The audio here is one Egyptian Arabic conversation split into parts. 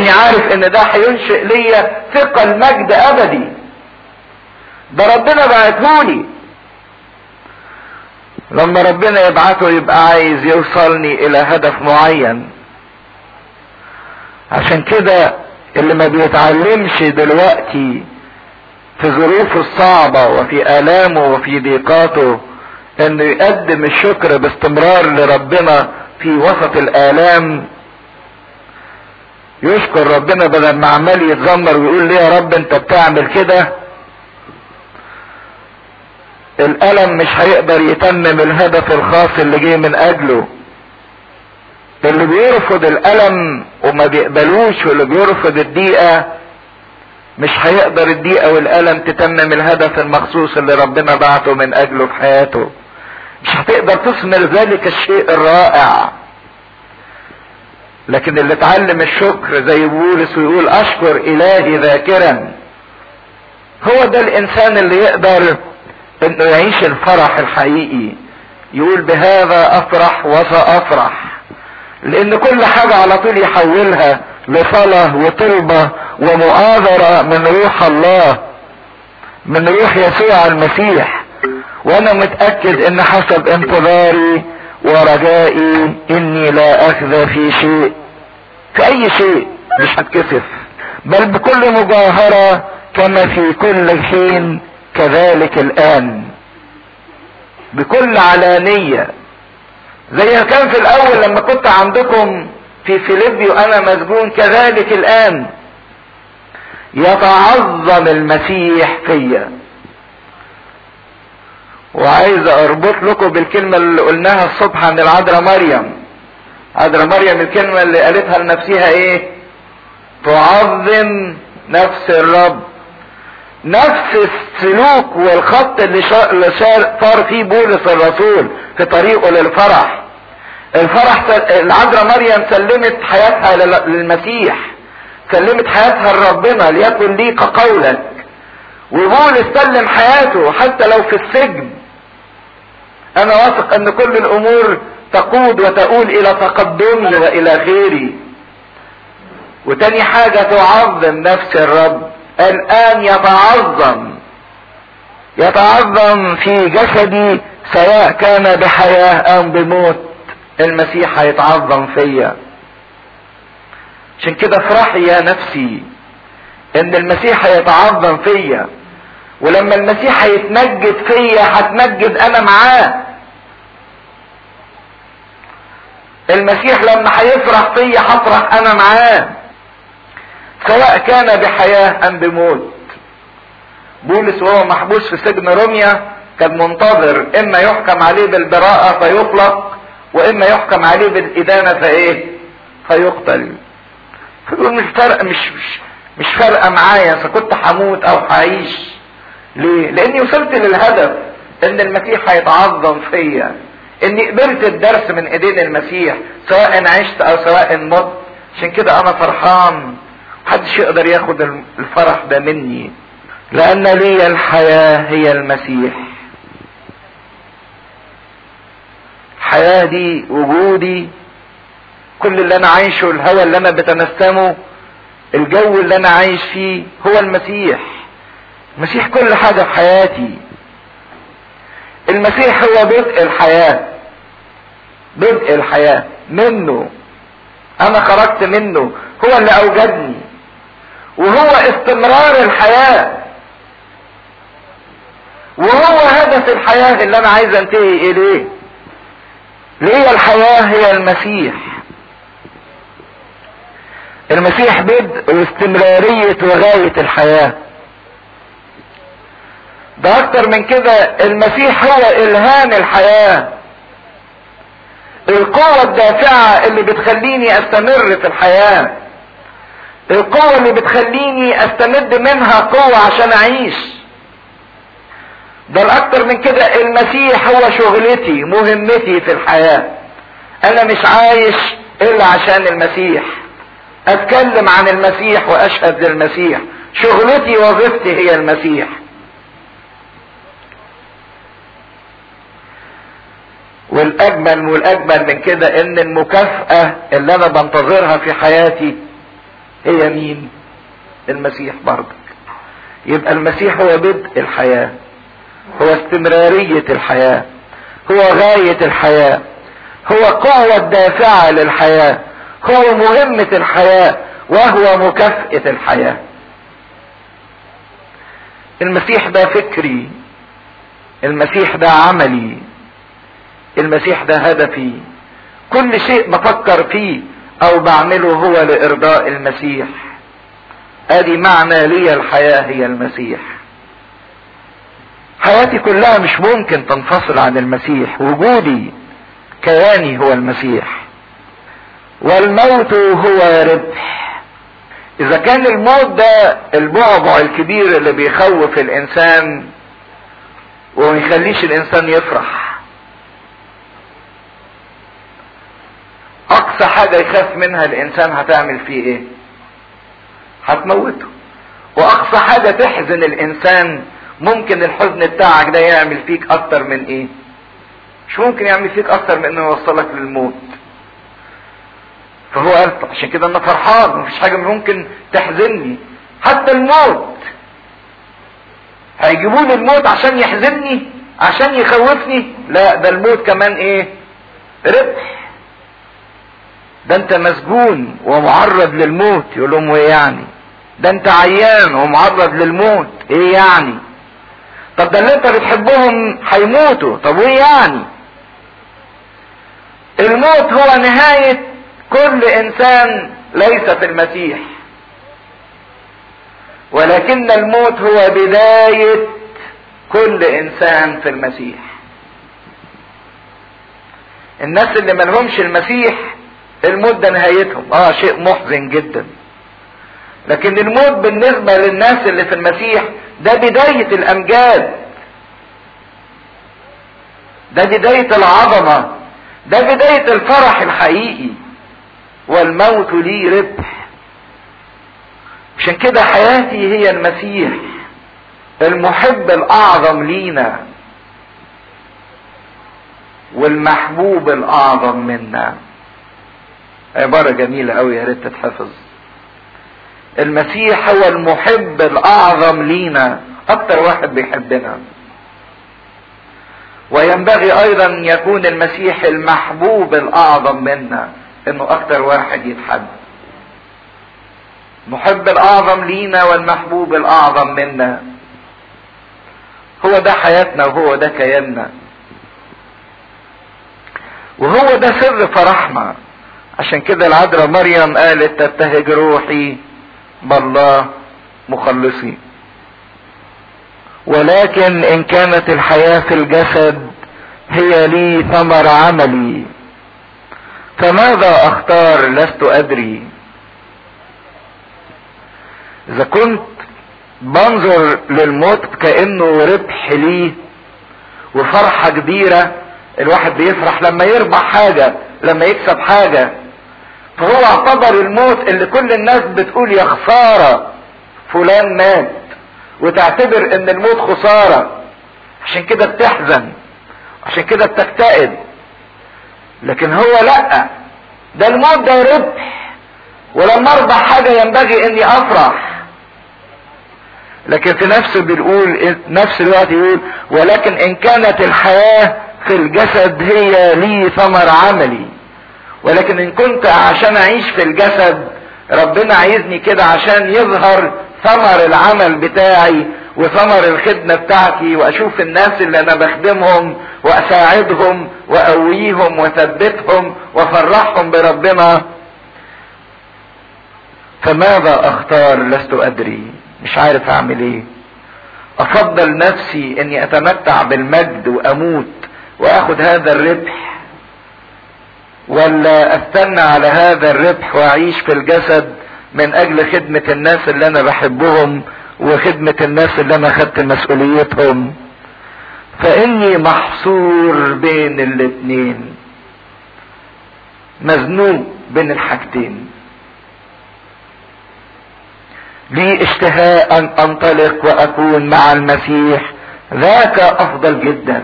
لاني عارف ان ده هينشئ ليا ثقل مجد ابدي ده ربنا بعتهولي لما ربنا يبعته يبقى عايز يوصلني الى هدف معين عشان كده اللي ما بيتعلمش دلوقتي في ظروفه الصعبة وفي آلامه وفي ضيقاته انه يقدم الشكر باستمرار لربنا في وسط الآلام يشكر ربنا بدل ما عمال يتذمر ويقول ليه يا رب انت بتعمل كده الألم مش هيقدر يتمم الهدف الخاص اللي جه من أجله اللي بيرفض الألم وما بيقبلوش واللي بيرفض الضيقة مش هيقدر الضيقة والألم تتمم الهدف المخصوص اللي ربنا بعته من أجله في حياته مش هتقدر تثمر ذلك الشيء الرائع لكن اللي اتعلم الشكر زي بولس ويقول اشكر الهي ذاكرا هو ده الانسان اللي يقدر انه يعيش الفرح الحقيقي يقول بهذا افرح وسافرح لان كل حاجة على طول يحولها لصلاة وطلبة ومؤازرة من روح الله من روح يسوع المسيح وانا متأكد ان حسب انتظاري ورجائي اني لا اخذ في شيء في اي شيء مش هتكسف بل بكل مجاهرة كما في كل حين كذلك الان بكل علانية زي ما كان في الاول لما كنت عندكم في فيليبي وانا مسجون كذلك الان يتعظم المسيح فيا وعايز اربط لكم بالكلمة اللي قلناها الصبح عن العذراء مريم عذراء مريم الكلمة اللي قالتها لنفسها ايه تعظم نفس الرب نفس السلوك والخط اللي صار فيه بولس الرسول في طريقه للفرح الفرح العذراء مريم سلمت حياتها للمسيح سلمت حياتها لربنا ليكن لي كقولك وبولس سلم حياته حتى لو في السجن انا واثق ان كل الامور تقود وتؤول الى تقدمي والى خيري وتاني حاجة تعظم نفس الرب الان يتعظم يتعظم في جسدي سواء كان بحياة ام بموت المسيح هيتعظم فيا عشان كده افرحي يا نفسي ان المسيح هيتعظم فيا ولما المسيح هيتمجد فيا هتمجد انا معاه المسيح لما هيفرح فيا هفرح انا معاه سواء كان بحياة ام بموت بولس وهو محبوس في سجن روميا كان منتظر اما يحكم عليه بالبراءة فيطلق واما يحكم عليه بالادانة فايه فيقتل فيقول مش فارقه مش مش مش فارقه معايا اذا كنت هموت او هعيش ليه؟ لاني وصلت للهدف ان المسيح هيتعظم فيا اني قبلت الدرس من ايدين المسيح سواء عشت او سواء مت عشان كده انا فرحان محدش يقدر ياخد الفرح ده مني لان لي الحياة هي المسيح الحياة دي وجودي كل اللي انا عايشه الهوى اللي انا بتنسمه الجو اللي انا عايش فيه هو المسيح المسيح كل حاجة في حياتي المسيح هو بدء الحياة بدء الحياة منه انا خرجت منه هو اللي اوجدني وهو استمرار الحياة وهو هدف الحياة اللي انا عايز انتهي اليه ليه الحياة هي المسيح المسيح بدء واستمرارية وغاية الحياة ده اكتر من كده المسيح هو الهام الحياة القوة الدافعة اللي بتخليني استمر في الحياة القوة اللي بتخليني استمد منها قوة عشان اعيش ده الاكتر من كده المسيح هو شغلتي مهمتي في الحياة انا مش عايش الا عشان المسيح اتكلم عن المسيح واشهد للمسيح شغلتي وظيفتي هي المسيح والاجمل والاجمل من كده ان المكافأة اللي انا بنتظرها في حياتي هي مين المسيح برضك يبقى المسيح هو بدء الحياة هو استمرارية الحياة هو غاية الحياة هو قوة دافعة للحياة هو مهمة الحياة وهو مكافأة الحياة المسيح ده فكري المسيح ده عملي المسيح ده هدفي كل شيء بفكر فيه او بعمله هو لارضاء المسيح ادي معنى لي الحياة هي المسيح حياتي كلها مش ممكن تنفصل عن المسيح وجودي كياني هو المسيح والموت هو ربح اذا كان الموت ده البعبع الكبير اللي بيخوف الانسان وما يخليش الانسان يفرح اقصى حاجة يخاف منها الانسان هتعمل فيه ايه هتموته واقصى حاجة تحزن الانسان ممكن الحزن بتاعك ده يعمل فيك اكتر من ايه مش ممكن يعمل فيك اكتر من انه يوصلك للموت فهو قال عشان كده انا فرحان مفيش حاجة ممكن تحزنني حتى الموت هيجيبوا لي الموت عشان يحزنني عشان يخوفني لا ده الموت كمان ايه ربح ده انت مسجون ومعرض للموت يقول لهم ايه يعني ده انت عيان ومعرض للموت ايه يعني طب ده اللي انت بتحبهم هيموتوا طب وايه يعني الموت هو نهاية كل انسان ليس في المسيح ولكن الموت هو بداية كل انسان في المسيح الناس اللي ملهمش المسيح الموت ده نهايتهم اه شيء محزن جدا لكن الموت بالنسبة للناس اللي في المسيح ده بداية الامجاد ده بداية العظمة ده بداية الفرح الحقيقي والموت لي ربح عشان كده حياتي هي المسيح المحب الاعظم لينا والمحبوب الاعظم منا عبارة جميلة قوي يا ريت تتحفظ المسيح هو المحب الاعظم لينا اكتر واحد بيحبنا وينبغي ايضا يكون المسيح المحبوب الاعظم منا انه اكتر واحد يتحب محب الاعظم لينا والمحبوب الاعظم منا هو ده حياتنا وهو ده كياننا وهو ده سر فرحنا عشان كده العذراء مريم قالت تبتهج روحي بالله مخلصي ولكن ان كانت الحياة في الجسد هي لي ثمر عملي فماذا اختار لست ادري اذا كنت بنظر للموت كانه ربح لي وفرحة كبيرة الواحد بيفرح لما يربح حاجة لما يكسب حاجة فهو اعتبر الموت اللي كل الناس بتقول يا خسارة فلان مات وتعتبر ان الموت خسارة عشان كده بتحزن عشان كده بتكتئب لكن هو لا ده الموت ده ربح ولما اربح حاجة ينبغي اني افرح لكن في نفسه بيقول نفس الوقت يقول ولكن ان كانت الحياة في الجسد هي لي ثمر عملي ولكن ان كنت عشان اعيش في الجسد ربنا عايزني كده عشان يظهر ثمر العمل بتاعي وثمر الخدمة بتاعتي واشوف الناس اللي انا بخدمهم واساعدهم واقويهم واثبتهم وافرحهم بربنا فماذا اختار لست ادري مش عارف اعمل ايه افضل نفسي اني اتمتع بالمجد واموت واخد هذا الربح ولا استنى على هذا الربح واعيش في الجسد من اجل خدمة الناس اللي انا بحبهم وخدمة الناس اللي انا خدت مسؤوليتهم فاني محصور بين الاتنين مزنوق بين الحاجتين لي اشتهاء ان انطلق واكون مع المسيح ذاك افضل جدا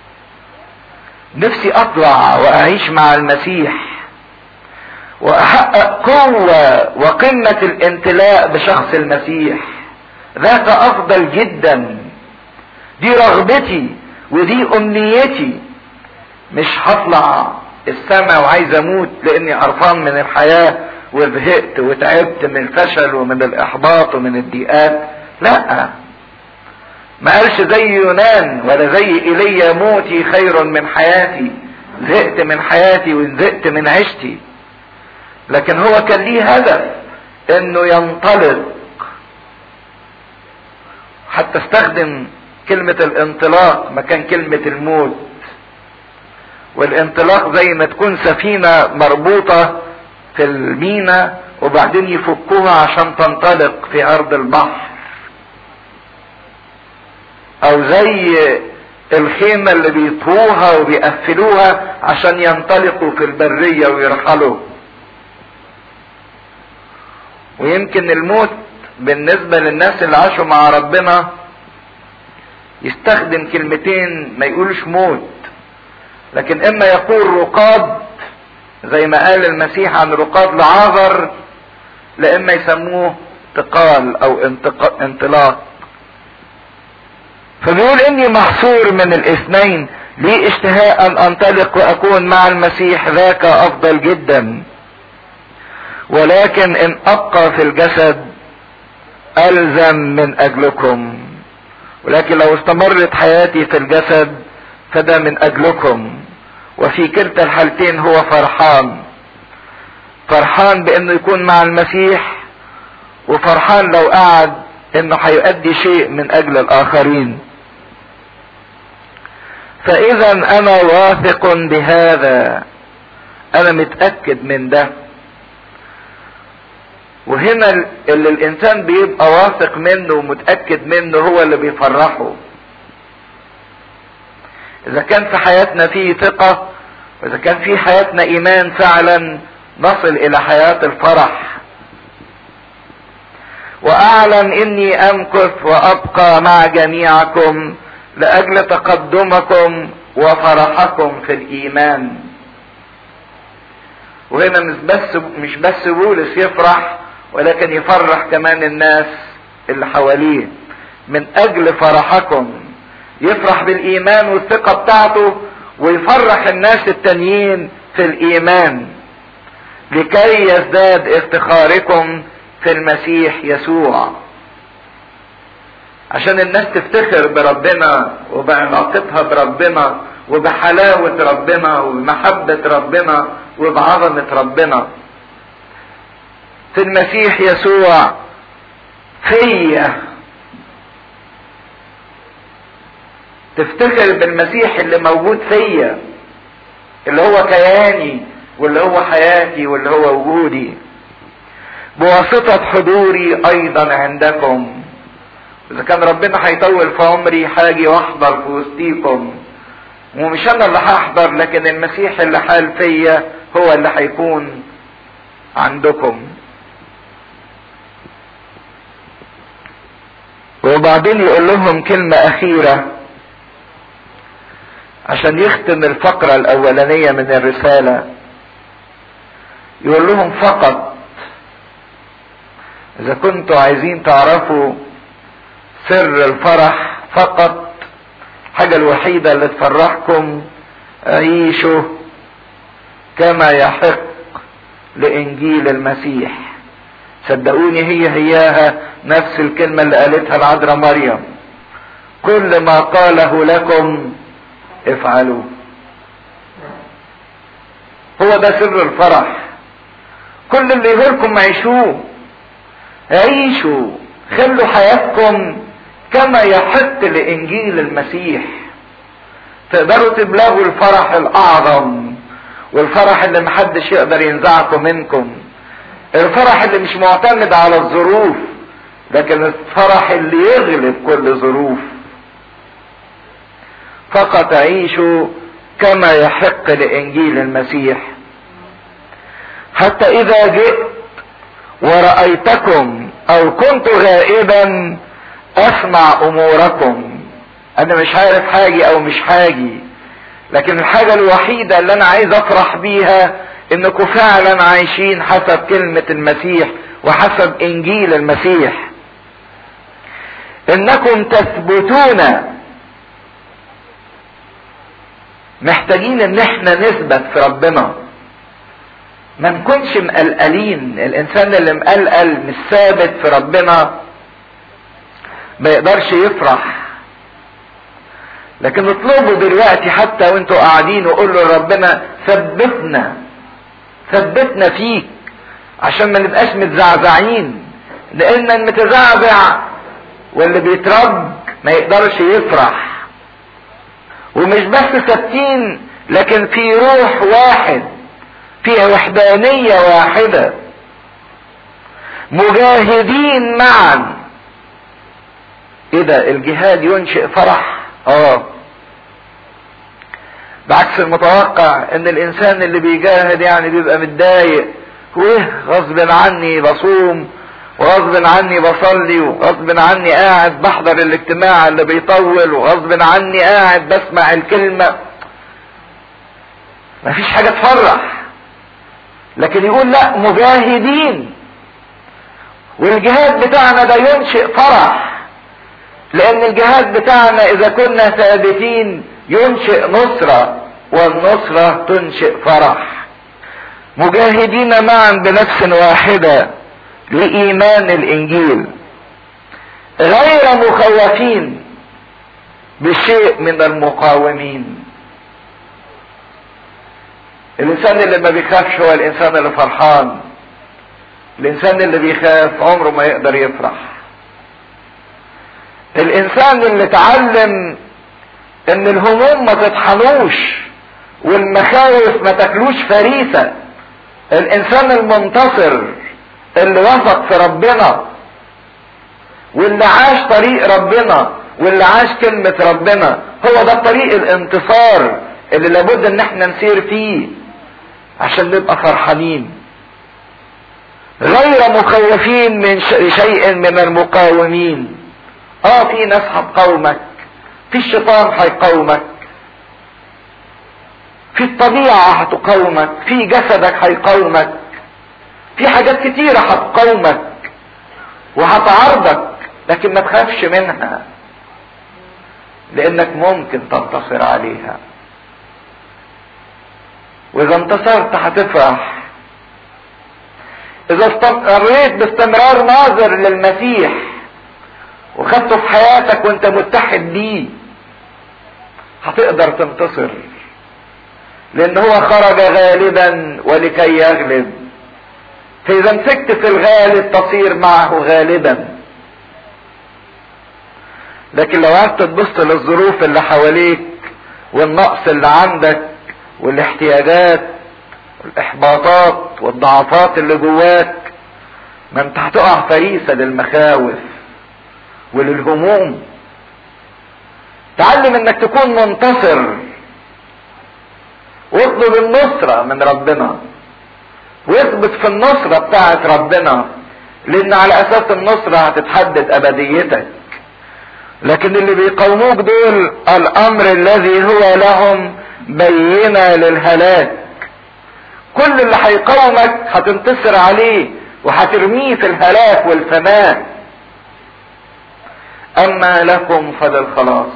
نفسي اطلع واعيش مع المسيح واحقق احقق قوة وقمة الامتلاء بشخص المسيح ذاك افضل جدا دي رغبتي ودي امنيتي مش هطلع السماء وعايز اموت لاني قرفان من الحياة وزهقت وتعبت من الفشل ومن الاحباط ومن الضيقات لا ما قالش زي يونان ولا زي ايليا موتي خير من حياتي زهقت من حياتي وزهقت من عيشتي لكن هو كان ليه هدف انه ينطلق حتى استخدم كلمة الانطلاق مكان كلمة الموت والانطلاق زي ما تكون سفينة مربوطة في المينا وبعدين يفكوها عشان تنطلق في ارض البحر او زي الخيمة اللي بيطوها وبيقفلوها عشان ينطلقوا في البرية ويرحلوا ويمكن الموت بالنسبة للناس اللي عاشوا مع ربنا يستخدم كلمتين ما يقولش موت لكن اما يقول رقاد زي ما قال المسيح عن رقاد لعازر لاما يسموه انتقال او انطلاق فبيقول اني محصور من الاثنين لي اشتهاء ان انطلق واكون مع المسيح ذاك افضل جدا ولكن ان ابقى في الجسد الزم من اجلكم ولكن لو استمرت حياتي في الجسد فده من اجلكم وفي كلتا الحالتين هو فرحان فرحان بانه يكون مع المسيح وفرحان لو قعد انه هيؤدي شيء من اجل الاخرين فاذا انا واثق بهذا انا متاكد من ده وهنا اللي الانسان بيبقى واثق منه ومتاكد منه هو اللي بيفرحه اذا كان في حياتنا فيه ثقه واذا كان في حياتنا ايمان فعلا نصل الى حياه الفرح واعلم اني امكث وابقى مع جميعكم لاجل تقدمكم وفرحكم في الايمان وهنا مش بس مش بس بولس يفرح ولكن يفرح كمان الناس اللي حواليه من اجل فرحكم يفرح بالايمان والثقة بتاعته ويفرح الناس التانيين في الايمان لكي يزداد افتخاركم في المسيح يسوع عشان الناس تفتخر بربنا وبعلاقتها بربنا وبحلاوة ربنا وبمحبة ربنا وبعظمة ربنا في المسيح يسوع فيا تفتخر بالمسيح اللي موجود فيا اللي هو كياني واللي هو حياتي واللي هو وجودي بواسطة حضوري ايضا عندكم اذا كان ربنا هيطول في عمري حاجي واحضر في وسطيكم ومش انا اللي هحضر لكن المسيح اللي حال فيا هو اللي هيكون عندكم وبعدين يقول لهم كلمة أخيرة عشان يختم الفقرة الأولانية من الرسالة يقول لهم فقط إذا كنتوا عايزين تعرفوا سر الفرح فقط الحاجة الوحيدة اللي تفرحكم عيشوا كما يحق لإنجيل المسيح صدقوني هي هياها نفس الكلمة اللي قالتها العذراء مريم كل ما قاله لكم افعلوا هو ده سر الفرح كل اللي يقولكم عيشوه عيشوا خلوا حياتكم كما يحق لانجيل المسيح تقدروا تبلغوا الفرح الاعظم والفرح اللي محدش يقدر ينزعكم منكم الفرح اللي مش معتمد على الظروف لكن الفرح اللي يغلب كل ظروف فقط عيشوا كما يحق لانجيل المسيح حتى اذا جئت ورأيتكم او كنت غائبا اسمع اموركم انا مش عارف حاجي او مش حاجي لكن الحاجة الوحيدة اللي انا عايز افرح بيها انكم فعلا عايشين حسب كلمة المسيح وحسب انجيل المسيح انكم تثبتون محتاجين ان احنا نثبت في ربنا ما نكونش مقلقلين الانسان اللي مقلقل مش ثابت في ربنا ما يقدرش يفرح لكن اطلبوا دلوقتي حتى وانتوا قاعدين وقولوا لربنا ثبتنا ثبتنا فيك عشان ما نبقاش متزعزعين لان المتزعزع واللي بيترج ما يقدرش يفرح ومش بس ثابتين لكن في روح واحد في وحدانية واحدة مجاهدين معا ايه ده الجهاد ينشئ فرح اه بعكس المتوقع ان الانسان اللي بيجاهد يعني بيبقى متضايق وايه غصب عني بصوم وغصب عني بصلي وغصب عني قاعد بحضر الاجتماع اللي بيطول وغصب عني قاعد بسمع الكلمة مفيش حاجة تفرح لكن يقول لا مجاهدين والجهاد بتاعنا ده ينشئ فرح لان الجهاد بتاعنا اذا كنا ثابتين ينشئ نصرة والنصرة تنشئ فرح مجاهدين معا بنفس واحدة لإيمان الإنجيل غير مخوفين بشيء من المقاومين الإنسان اللي ما بيخافش هو الإنسان اللي فرحان الإنسان اللي بيخاف عمره ما يقدر يفرح الإنسان اللي اتعلم إن الهموم ما تطحنوش والمخاوف ما تاكلوش فريسة الإنسان المنتصر اللي وثق في ربنا واللي عاش طريق ربنا واللي عاش كلمة ربنا هو ده طريق الانتصار اللي لابد ان احنا نسير فيه عشان نبقى فرحانين غير مخوفين من شيء من المقاومين اه في ناس هتقاومك في الشيطان هيقاومك في الطبيعة هتقاومك في جسدك هيقاومك في حاجات كتيرة هتقاومك وهتعارضك لكن ما تخافش منها لانك ممكن تنتصر عليها واذا انتصرت هتفرح اذا استمريت باستمرار ناظر للمسيح وخدته في حياتك وانت متحد بيه هتقدر تنتصر لان هو خرج غالبا ولكي يغلب فاذا مسكت في الغالب تصير معه غالبا لكن لو قعدت تبص للظروف اللي حواليك والنقص اللي عندك والاحتياجات والاحباطات والضعفات اللي جواك ما انت هتقع فريسة للمخاوف وللهموم تعلم انك تكون منتصر واطلب النصرة من ربنا واثبت في النصرة بتاعت ربنا لان على اساس النصرة هتتحدد ابديتك لكن اللي بيقاوموك دول الامر الذي هو لهم بينة للهلاك كل اللي هيقاومك هتنتصر عليه وهترميه في الهلاك والفناء اما لكم فللخلاص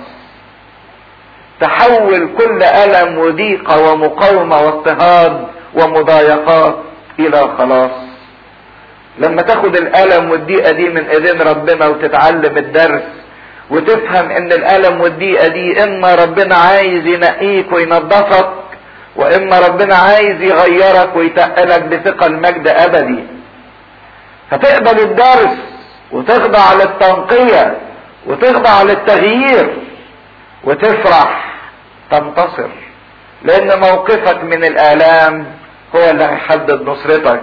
تحول كل الم وضيقه ومقاومه واضطهاد ومضايقات الى خلاص لما تاخد الالم والضيقه دي من ايدين ربنا وتتعلم الدرس وتفهم ان الالم والضيقه دي اما ربنا عايز ينقيك وينظفك واما ربنا عايز يغيرك ويتقلك بثقل مجد ابدي فتقبل الدرس وتخضع للتنقيه وتخضع للتغيير وتفرح تنتصر لان موقفك من الالام هو اللي هيحدد نصرتك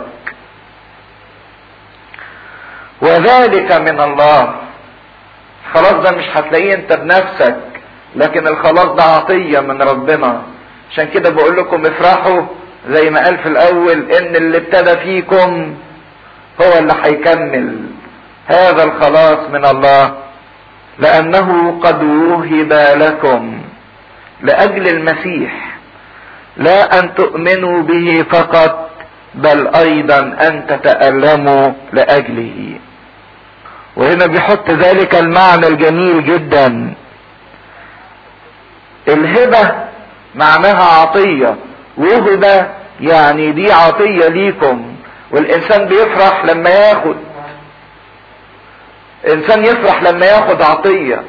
وذلك من الله الخلاص ده مش هتلاقيه انت بنفسك لكن الخلاص ده عطية من ربنا عشان كده بقول لكم افرحوا زي ما قال في الاول ان اللي ابتدى فيكم هو اللي هيكمل هذا الخلاص من الله لانه قد وهب لكم لاجل المسيح لا ان تؤمنوا به فقط بل ايضا ان تتألموا لاجله وهنا بيحط ذلك المعنى الجميل جدا الهبة معناها عطية وهبة يعني دي عطية ليكم والانسان بيفرح لما ياخد انسان يفرح لما ياخد عطية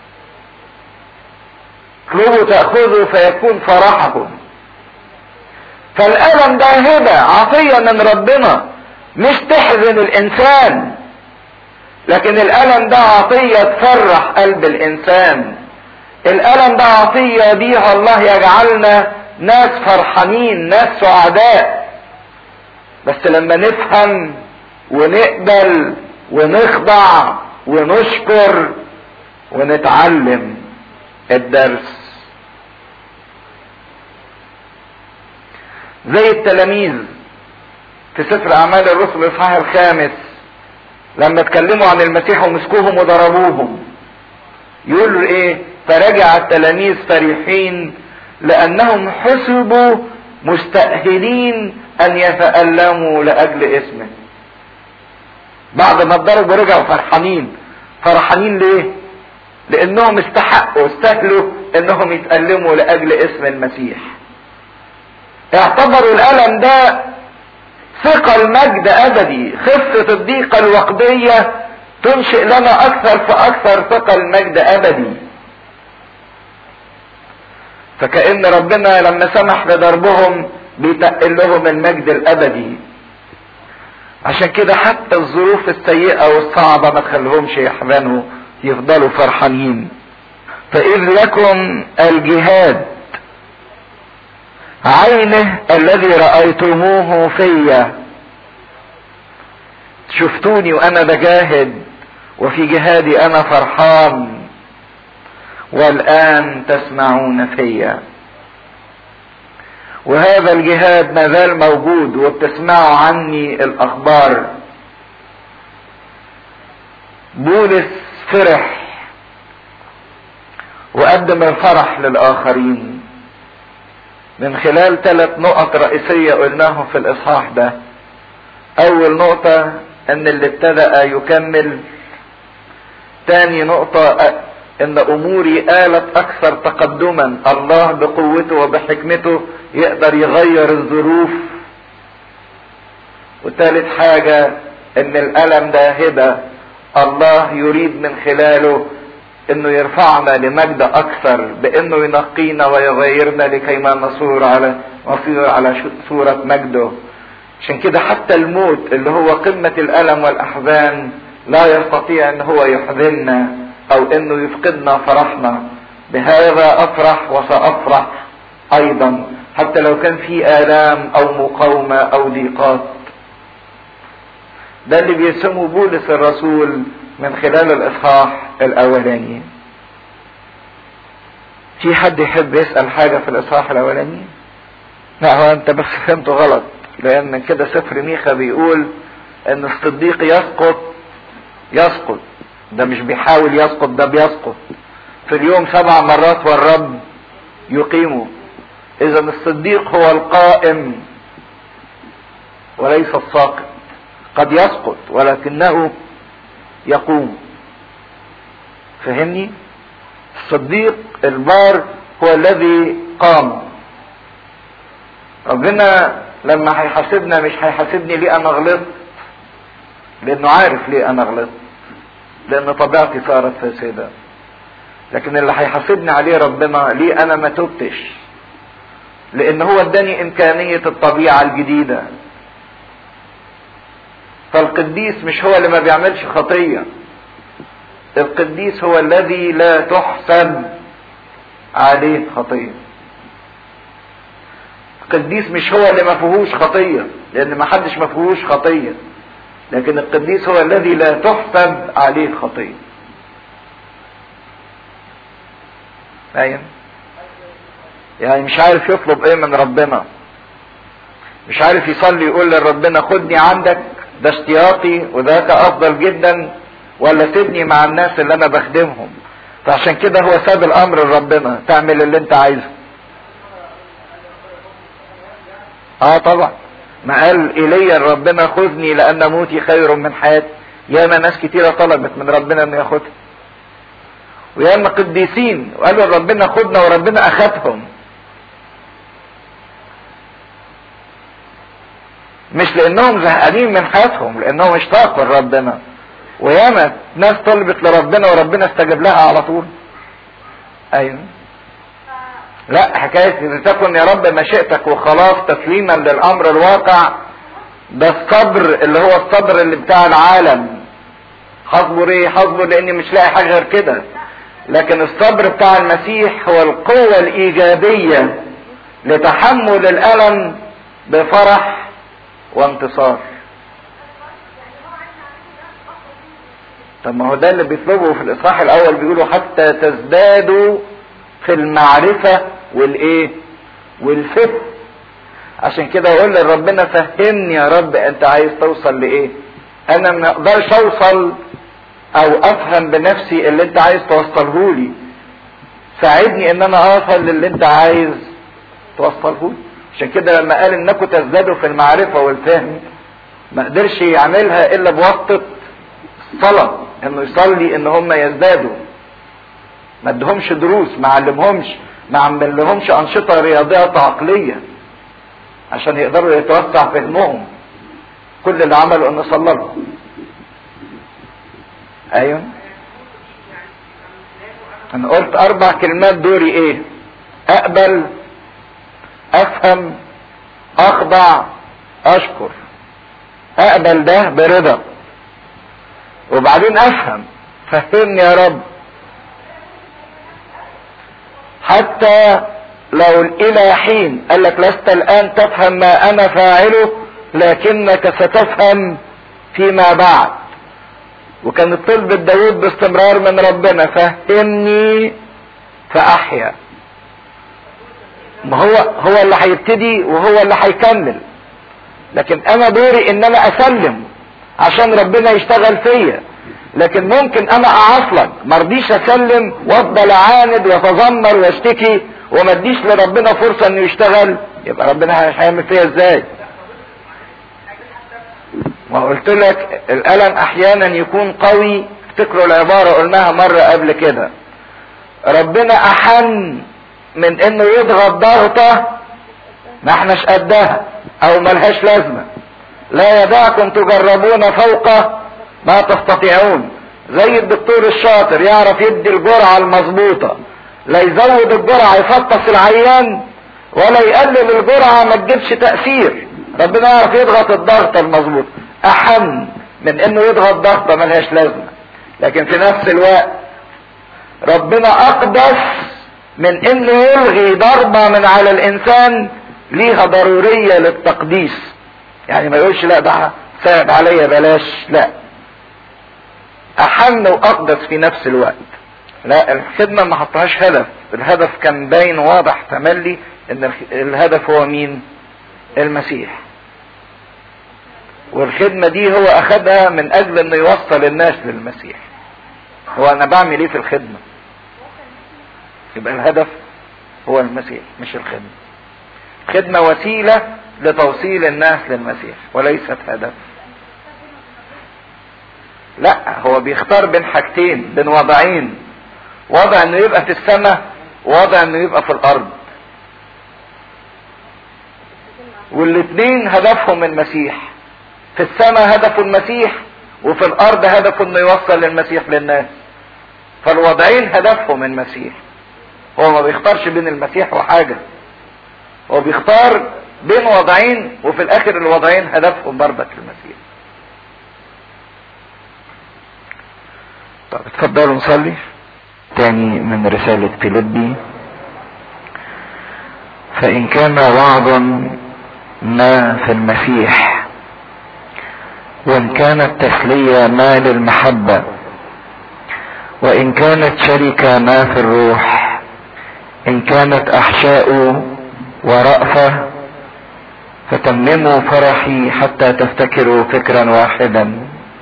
اطلبوا تأخذوا فيكون فرحكم فالألم ده هبة عطية من ربنا مش تحزن الإنسان لكن الألم ده عطية تفرح قلب الإنسان الألم ده عطية بيها الله يجعلنا ناس فرحانين ناس سعداء بس لما نفهم ونقبل ونخضع ونشكر ونتعلم الدرس زي التلاميذ في سفر اعمال الرسل الاصحاح الخامس لما اتكلموا عن المسيح ومسكوهم وضربوهم يقولوا ايه فرجع التلاميذ فرحين لانهم حسبوا مستأهلين ان يتألموا لاجل اسمه بعد ما اتضربوا رجعوا فرحانين فرحانين ليه لانهم استحقوا استاهلوا انهم يتألموا لاجل اسم المسيح اعتبروا الالم ده ثقل مجد ابدي خفة الضيقة الوقتية تنشئ لنا اكثر فاكثر ثقل مجد ابدي فكأن ربنا لما سمح بضربهم بيتقل لهم المجد الابدي عشان كده حتى الظروف السيئة والصعبة ما تخليهمش يحزنوا يفضلوا فرحانين فإذ لكم الجهاد عينه الذي رأيتموه فيا شفتوني وانا بجاهد وفي جهادي انا فرحان والان تسمعون فيا وهذا الجهاد ما زال موجود وبتسمعوا عني الاخبار بولس فرح وقدم الفرح للاخرين من خلال ثلاث نقط رئيسية قلناهم في الاصحاح ده اول نقطة ان اللي ابتدأ يكمل تاني نقطة ان اموري آلت اكثر تقدما الله بقوته وبحكمته يقدر يغير الظروف وثالث حاجة ان الالم ده هبة الله يريد من خلاله انه يرفعنا لمجد اكثر بانه ينقينا ويغيرنا لكي ما نصور على نصير على صورة مجده عشان كده حتى الموت اللي هو قمة الالم والاحزان لا يستطيع ان هو يحزننا او انه يفقدنا فرحنا بهذا افرح وسافرح ايضا حتى لو كان في الام او مقاومة او ضيقات ده اللي بيرسمه بولس الرسول من خلال الاصحاح الاولاني في حد يحب يسأل حاجة في الاصحاح الاولاني لا هو انت بس فهمته غلط لان كده سفر ميخا بيقول ان الصديق يسقط يسقط ده مش بيحاول يسقط ده بيسقط في اليوم سبع مرات والرب يقيمه اذا الصديق هو القائم وليس الساقط قد يسقط ولكنه يقوم فهمني الصديق البار هو الذي قام ربنا لما هيحاسبنا مش هيحاسبني ليه انا غلطت لانه عارف ليه انا غلطت لان طبيعتي صارت فاسده لكن اللي هيحاسبني عليه ربنا ليه انا ما تبتش لان هو اداني امكانيه الطبيعه الجديده فالقديس مش هو اللي ما بيعملش خطيه القديس هو الذي لا تحسب عليه خطيه القديس مش هو اللي ما فيهوش خطيه لان ما حدش ما فيهوش خطيه لكن القديس هو الذي لا تحسب عليه خطيه فاهم يعني مش عارف يطلب ايه من ربنا مش عارف يصلي يقول لربنا خدني عندك ده اشتياقي وذاك افضل جدا ولا سيبني مع الناس اللي انا بخدمهم فعشان كده هو ساب الامر لربنا تعمل اللي انت عايزه اه طبعا ما قال ايليا ربنا خذني لان موتي خير من حياتي ياما ناس كتيرة طلبت من ربنا انه ياخدها وياما قديسين وقالوا ربنا خدنا وربنا اخدهم مش لانهم زهقانين من حياتهم لانهم اشتاقوا لربنا وياما ناس طلبت لربنا وربنا استجاب لها على طول ايوه لا حكاية تكن يا رب مشيئتك وخلاص تسليما للامر الواقع ده الصبر اللي هو الصبر اللي بتاع العالم هصبر ايه هصبر لاني مش لاقي حاجة غير كده لكن الصبر بتاع المسيح هو القوة الايجابية لتحمل الالم بفرح وانتصار طب ما هو ده اللي بيطلبه في الاصحاح الاول بيقولوا حتى تزدادوا في المعرفة والايه والفهم عشان كده اقول لربنا فهمني يا رب انت عايز توصل لايه انا ما اقدرش اوصل او افهم بنفسي اللي انت عايز توصله لي ساعدني ان انا اوصل للي انت عايز توصله لي عشان كده لما قال انكم تزدادوا في المعرفة والفهم ما قدرش يعملها الا بواسطة الصلاة انه يصلي ان هم يزدادوا ما ادهمش دروس ما علمهمش ما عملهمش انشطة رياضية عقلية عشان يقدروا يتوسع فهمهم كل اللي عمله انه صلى لهم ايوه انا قلت اربع كلمات دوري ايه اقبل افهم اخضع اشكر اقبل ده برضا وبعدين افهم فهمني يا رب حتى لو الى حين قال لك لست الان تفهم ما انا فاعله لكنك ستفهم فيما بعد وكان الطلب داود باستمرار من ربنا فهمني فاحيا ما هو هو اللي هيبتدي وهو اللي هيكمل لكن انا دوري ان انا اسلم عشان ربنا يشتغل فيا لكن ممكن انا اعصلك مرضيش اسلم وافضل اعاند واتذمر واشتكي وما اديش لربنا فرصة انه يشتغل يبقى ربنا هيعمل فيا ازاي ما قلت لك الالم احيانا يكون قوي افتكروا العبارة قلناها مرة قبل كده ربنا احن من انه يضغط ضغطة ما احناش قدها او ملهاش لازمة لا يدعكم تجربون فوق ما تستطيعون زي الدكتور الشاطر يعرف يدي الجرعة المظبوطة لا يزود الجرعة يفطس العيان ولا يقلل الجرعة ما تجيبش تأثير ربنا يعرف يضغط الضغط المظبوط احن من انه يضغط ضغطة ملهاش لازمة لكن في نفس الوقت ربنا اقدس من انه يلغي ضربة من على الانسان ليها ضرورية للتقديس يعني ما يقولش لا ده صعب عليا بلاش لا احن واقدس في نفس الوقت لا الخدمة ما حطهاش هدف الهدف كان باين واضح تملي ان الهدف هو مين المسيح والخدمة دي هو اخدها من اجل انه يوصل الناس للمسيح هو انا بعمل ايه في الخدمة يبقى الهدف هو المسيح مش الخدمة خدمة وسيلة لتوصيل الناس للمسيح وليست هدف لا هو بيختار بين حاجتين بين وضعين وضع انه يبقى في السماء ووضع انه يبقى في الارض والاثنين هدفهم المسيح في السماء هدفه المسيح وفي الارض هدفه انه يوصل المسيح للناس فالوضعين هدفهم المسيح هو ما بيختارش بين المسيح وحاجة هو بيختار بين وضعين وفي الاخر الوضعين هدفهم برضك المسيح طب اتفضلوا نصلي تاني من رسالة فيليبي فإن كان وعظ ما في المسيح وإن كانت تسلية ما للمحبة وإن كانت شركة ما في الروح إن كانت أحشاء ورأفة فتمموا فرحي حتى تفتكروا فكرا واحدا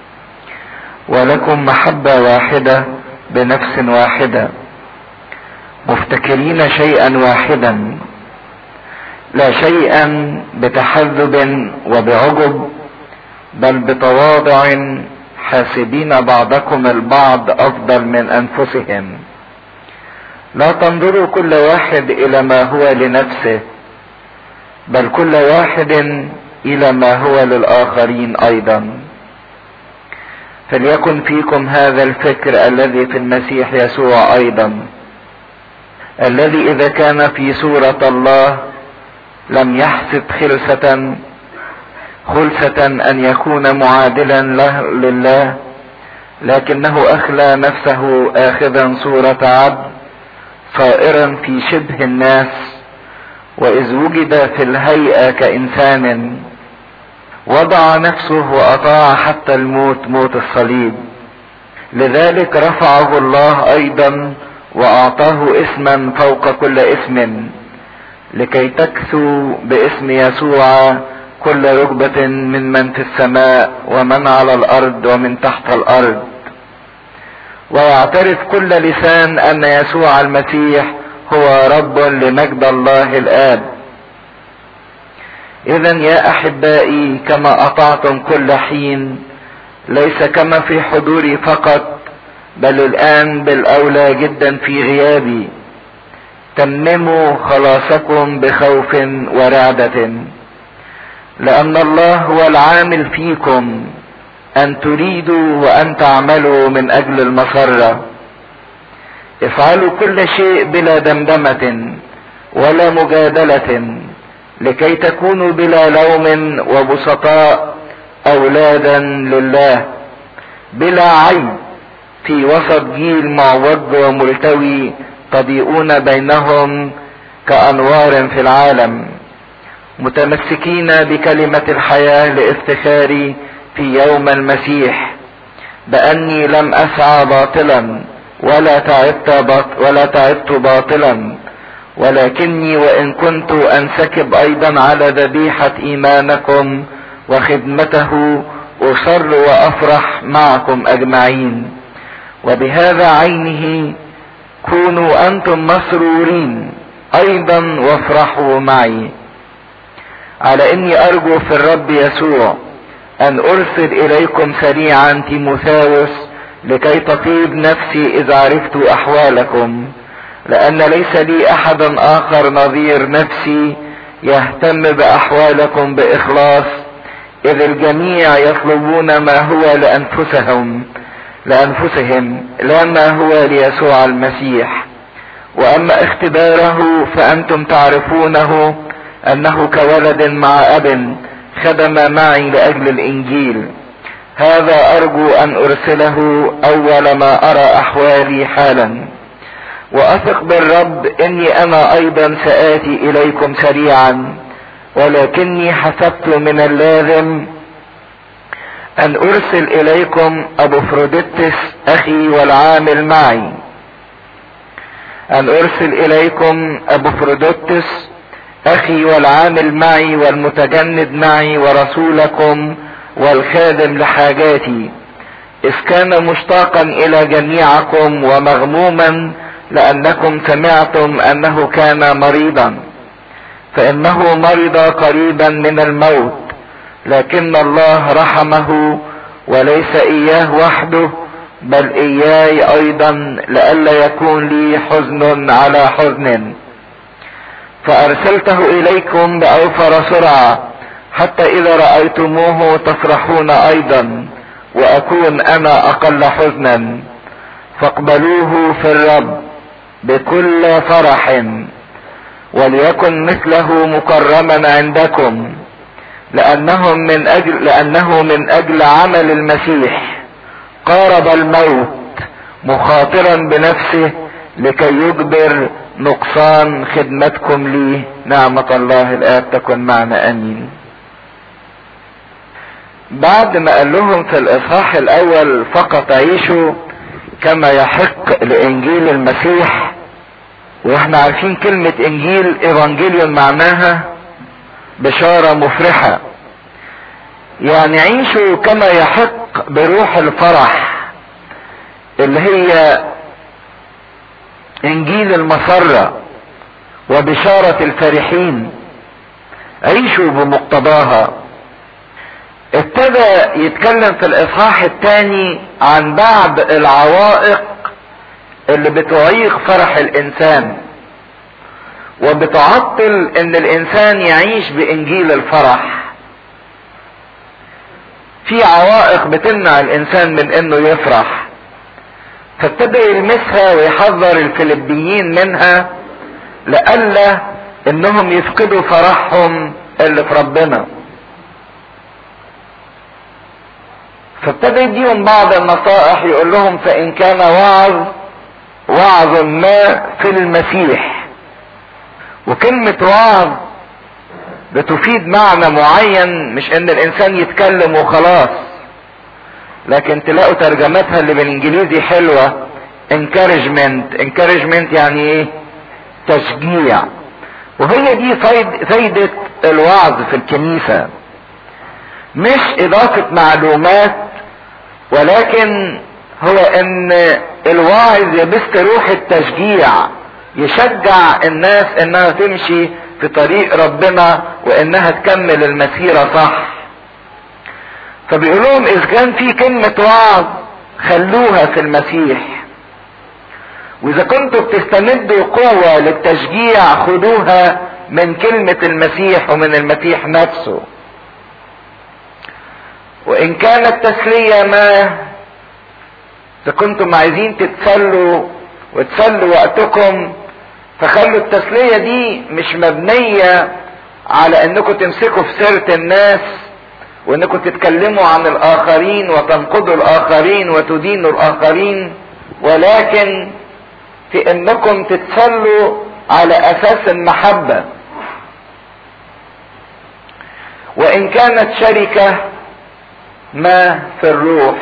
ولكم محبة واحدة بنفس واحدة مفتكرين شيئا واحدا لا شيئا بتحذب وبعجب بل بتواضع حاسبين بعضكم البعض افضل من انفسهم لا تنظروا كل واحد الى ما هو لنفسه بل كل واحد الى ما هو للاخرين ايضا فليكن فيكم هذا الفكر الذي في المسيح يسوع ايضا الذي اذا كان في صورة الله لم يحسب خلسة خلسة ان يكون معادلا له لله لكنه اخلى نفسه اخذا صورة عبد صائرا في شبه الناس واذ وجد في الهيئة كانسان وضع نفسه واطاع حتى الموت موت الصليب لذلك رفعه الله ايضا واعطاه اسما فوق كل اسم لكي تكثو باسم يسوع كل ركبة من من في السماء ومن على الارض ومن تحت الارض ويعترف كل لسان ان يسوع المسيح هو رب لمجد الله الاب اذا يا احبائي كما اطعتم كل حين ليس كما في حضوري فقط بل الان بالاولى جدا في غيابي تمموا خلاصكم بخوف ورعدة لان الله هو العامل فيكم ان تريدوا وان تعملوا من اجل المسرة افعلوا كل شيء بلا دمدمة ولا مجادلة لكي تكونوا بلا لوم وبسطاء اولادا لله بلا عيب في وسط جيل معوج وملتوي تضيئون بينهم كانوار في العالم متمسكين بكلمة الحياة لافتخاري في يوم المسيح باني لم اسعى باطلا ولا تعبت بط ولا تعبت باطلا ولكني وان كنت انسكب ايضا على ذبيحة ايمانكم وخدمته اصر وافرح معكم اجمعين وبهذا عينه كونوا انتم مسرورين ايضا وافرحوا معي على اني ارجو في الرب يسوع ان ارسل اليكم سريعا تيموثاوس لكي تطيب نفسي اذا عرفت احوالكم لان ليس لي احد اخر نظير نفسي يهتم باحوالكم باخلاص اذ الجميع يطلبون ما هو لانفسهم لانفسهم لا ما هو ليسوع المسيح واما اختباره فانتم تعرفونه انه كولد مع اب خدم معي لاجل الانجيل هذا ارجو ان ارسله اول ما ارى احوالي حالا واثق بالرب اني انا ايضا ساتي اليكم سريعا ولكني حسبت من اللازم ان ارسل اليكم ابو فروديتس اخي والعامل معي ان ارسل اليكم ابو فروديتس اخي والعامل معي والمتجند معي ورسولكم والخادم لحاجاتي اذ كان مشتاقا الى جميعكم ومغموما لانكم سمعتم انه كان مريضا فانه مرض قريبا من الموت لكن الله رحمه وليس اياه وحده بل اياي ايضا لئلا يكون لي حزن على حزن فارسلته اليكم باوفر سرعه حتى اذا رايتموه تفرحون ايضا واكون انا اقل حزنا فاقبلوه في الرب بكل فرح وليكن مثله مكرما عندكم لانهم من اجل لانه من اجل عمل المسيح قارب الموت مخاطرا بنفسه لكي يجبر نقصان خدمتكم لي نعمة الله الآب تكن معنا امين بعد ما قال لهم في الاصحاح الاول فقط عيشوا كما يحق لانجيل المسيح واحنا عارفين كلمة انجيل ايفانجيليون معناها بشارة مفرحة يعني عيشوا كما يحق بروح الفرح اللي هي انجيل المسرة وبشارة الفرحين عيشوا بمقتضاها ابتدى يتكلم في الاصحاح الثاني عن بعض العوائق اللي بتعيق فرح الانسان وبتعطل ان الانسان يعيش بانجيل الفرح في عوائق بتمنع الانسان من انه يفرح فابتدى يلمسها ويحذر الفلبيين منها لئلا انهم يفقدوا فرحهم اللي في ربنا فابتدى يديهم بعض النصائح يقول لهم فان كان وعظ وعظ ما في المسيح وكلمة وعظ بتفيد معنى معين مش ان الانسان يتكلم وخلاص لكن تلاقوا ترجمتها اللي بالانجليزي حلوة encouragement encouragement يعني ايه تشجيع وهي دي فايدة الوعظ في الكنيسة مش اضافة معلومات ولكن هو ان الواعظ يبث روح التشجيع يشجع الناس انها تمشي في طريق ربنا وانها تكمل المسيرة صح فبيقول لهم اذا كان في كلمة وعظ خلوها في المسيح واذا كنتوا بتستمدوا قوة للتشجيع خدوها من كلمة المسيح ومن المسيح نفسه وان كانت تسلية ما اذا كنتم عايزين تتسلوا وتسلوا وقتكم فخلوا التسلية دي مش مبنية على انكم تمسكوا في سيرة الناس وانكم تتكلموا عن الاخرين وتنقضوا الاخرين وتدينوا الاخرين ولكن في انكم تتسلوا على اساس المحبة وان كانت شركة ما في الروح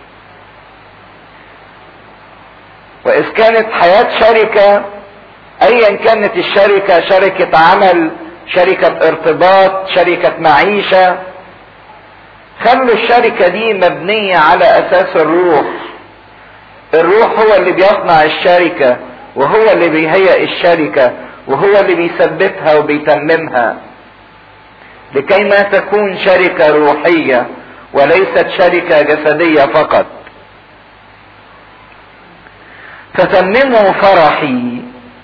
واذ كانت حياة شركة ايا كانت الشركة شركة عمل شركة ارتباط شركة معيشة خلوا الشركة دي مبنية على اساس الروح الروح هو اللي بيصنع الشركة وهو اللي بيهيئ الشركة وهو اللي بيثبتها وبيتممها لكي ما تكون شركة روحية وليست شركة جسدية فقط فتمموا فرحي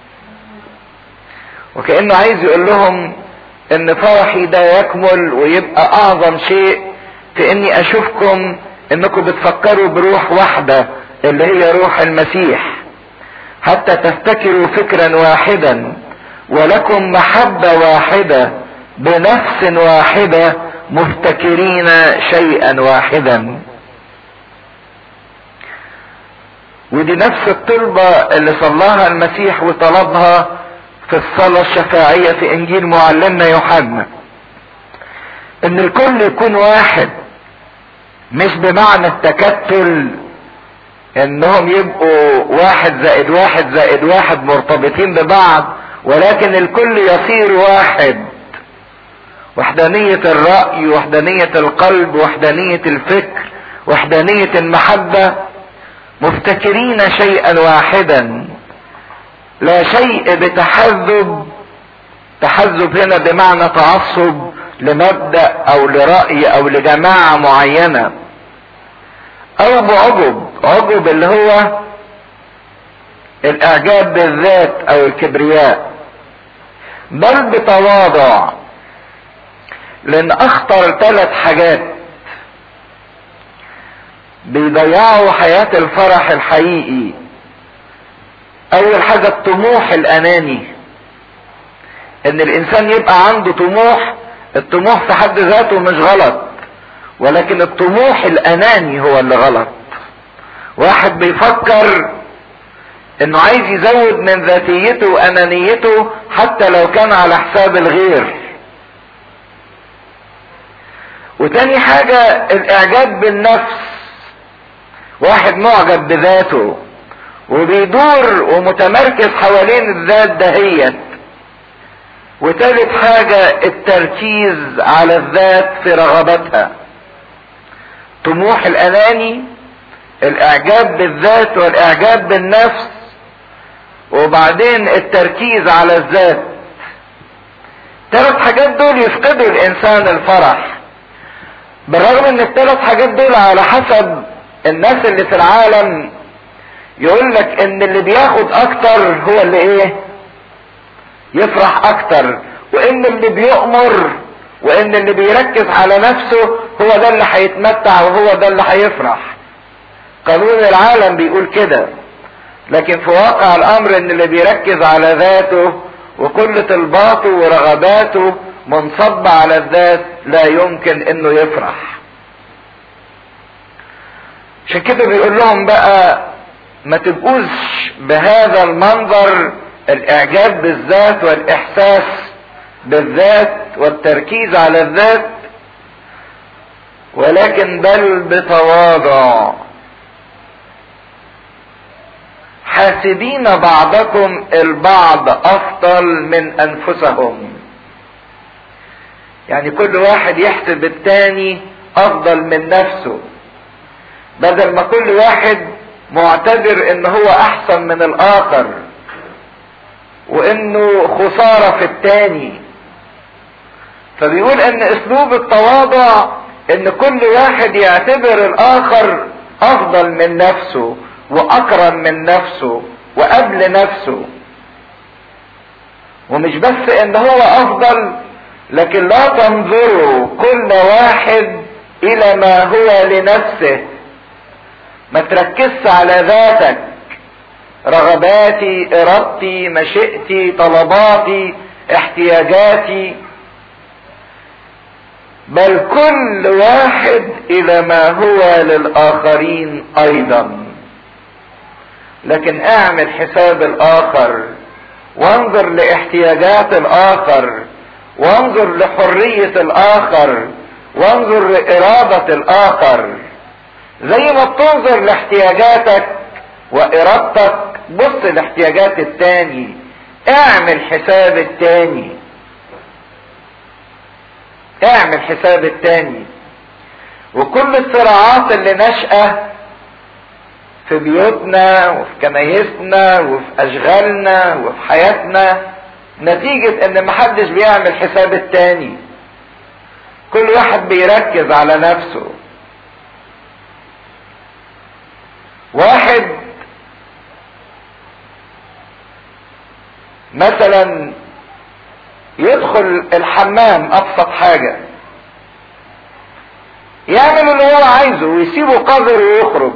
وكأنه عايز يقول لهم ان فرحي ده يكمل ويبقى اعظم شيء في اني اشوفكم انكم بتفكروا بروح واحدة اللي هي روح المسيح حتى تفتكروا فكرا واحدا ولكم محبة واحدة بنفس واحدة مفتكرين شيئا واحدا ودي نفس الطلبة اللي صلاها المسيح وطلبها في الصلاة الشفاعية في انجيل معلمنا يوحنا ان الكل يكون واحد مش بمعنى التكتل انهم يبقوا واحد زائد واحد زائد واحد مرتبطين ببعض ولكن الكل يصير واحد وحدانية الرأي وحدانية القلب وحدانية الفكر وحدانية المحبة مفتكرين شيئا واحدا لا شيء بتحذب تحذب هنا بمعنى تعصب لمبدأ او لرأي او لجماعة معينة او بعجب عجب اللي هو الاعجاب بالذات او الكبرياء بل بتواضع لان اخطر ثلاث حاجات بيضيعوا حياة الفرح الحقيقي اول حاجة الطموح الاناني ان الانسان يبقى عنده طموح الطموح في حد ذاته مش غلط ولكن الطموح الاناني هو اللي غلط واحد بيفكر انه عايز يزود من ذاتيته وانانيته حتى لو كان على حساب الغير وتاني حاجة الاعجاب بالنفس واحد معجب بذاته وبيدور ومتمركز حوالين الذات دهيت وتالت حاجة التركيز على الذات في رغبتها طموح الاناني الاعجاب بالذات والاعجاب بالنفس وبعدين التركيز على الذات ثلاث حاجات دول يفقدوا الانسان الفرح بالرغم ان الثلاث حاجات دول على حسب الناس اللي في العالم يقول لك ان اللي بياخد اكتر هو اللي ايه يفرح اكتر وان اللي بيؤمر وان اللي بيركز على نفسه هو ده اللي هيتمتع وهو ده اللي هيفرح قانون العالم بيقول كده لكن في واقع الامر ان اللي بيركز على ذاته وكل طلباته ورغباته منصب على الذات لا يمكن انه يفرح عشان كده بيقول لهم بقى ما تبقوش بهذا المنظر الاعجاب بالذات والاحساس بالذات والتركيز على الذات ولكن بل بتواضع حاسبين بعضكم البعض افضل من انفسهم يعني كل واحد يحسب التاني افضل من نفسه بدل ما كل واحد معتبر ان هو احسن من الاخر وانه خسارة في التاني فبيقول ان اسلوب التواضع ان كل واحد يعتبر الاخر افضل من نفسه واكرم من نفسه وقبل نفسه ومش بس ان هو افضل لكن لا تنظروا كل واحد الى ما هو لنفسه ما تركزش على ذاتك رغباتي ارادتي مشيئتي طلباتي احتياجاتي بل كل واحد الى ما هو للاخرين ايضا لكن اعمل حساب الاخر وانظر لاحتياجات الاخر وانظر لحرية الاخر وانظر لارادة الاخر زي ما بتنظر لاحتياجاتك وارادتك بص لاحتياجات التاني اعمل حساب التاني اعمل حساب التاني وكل الصراعات اللي نشأة في بيوتنا وفي كنايسنا وفي اشغالنا وفي حياتنا نتيجة ان محدش بيعمل حساب التاني كل واحد بيركز على نفسه واحد مثلا يدخل الحمام ابسط حاجة يعمل اللي هو عايزه ويسيبه قذر ويخرج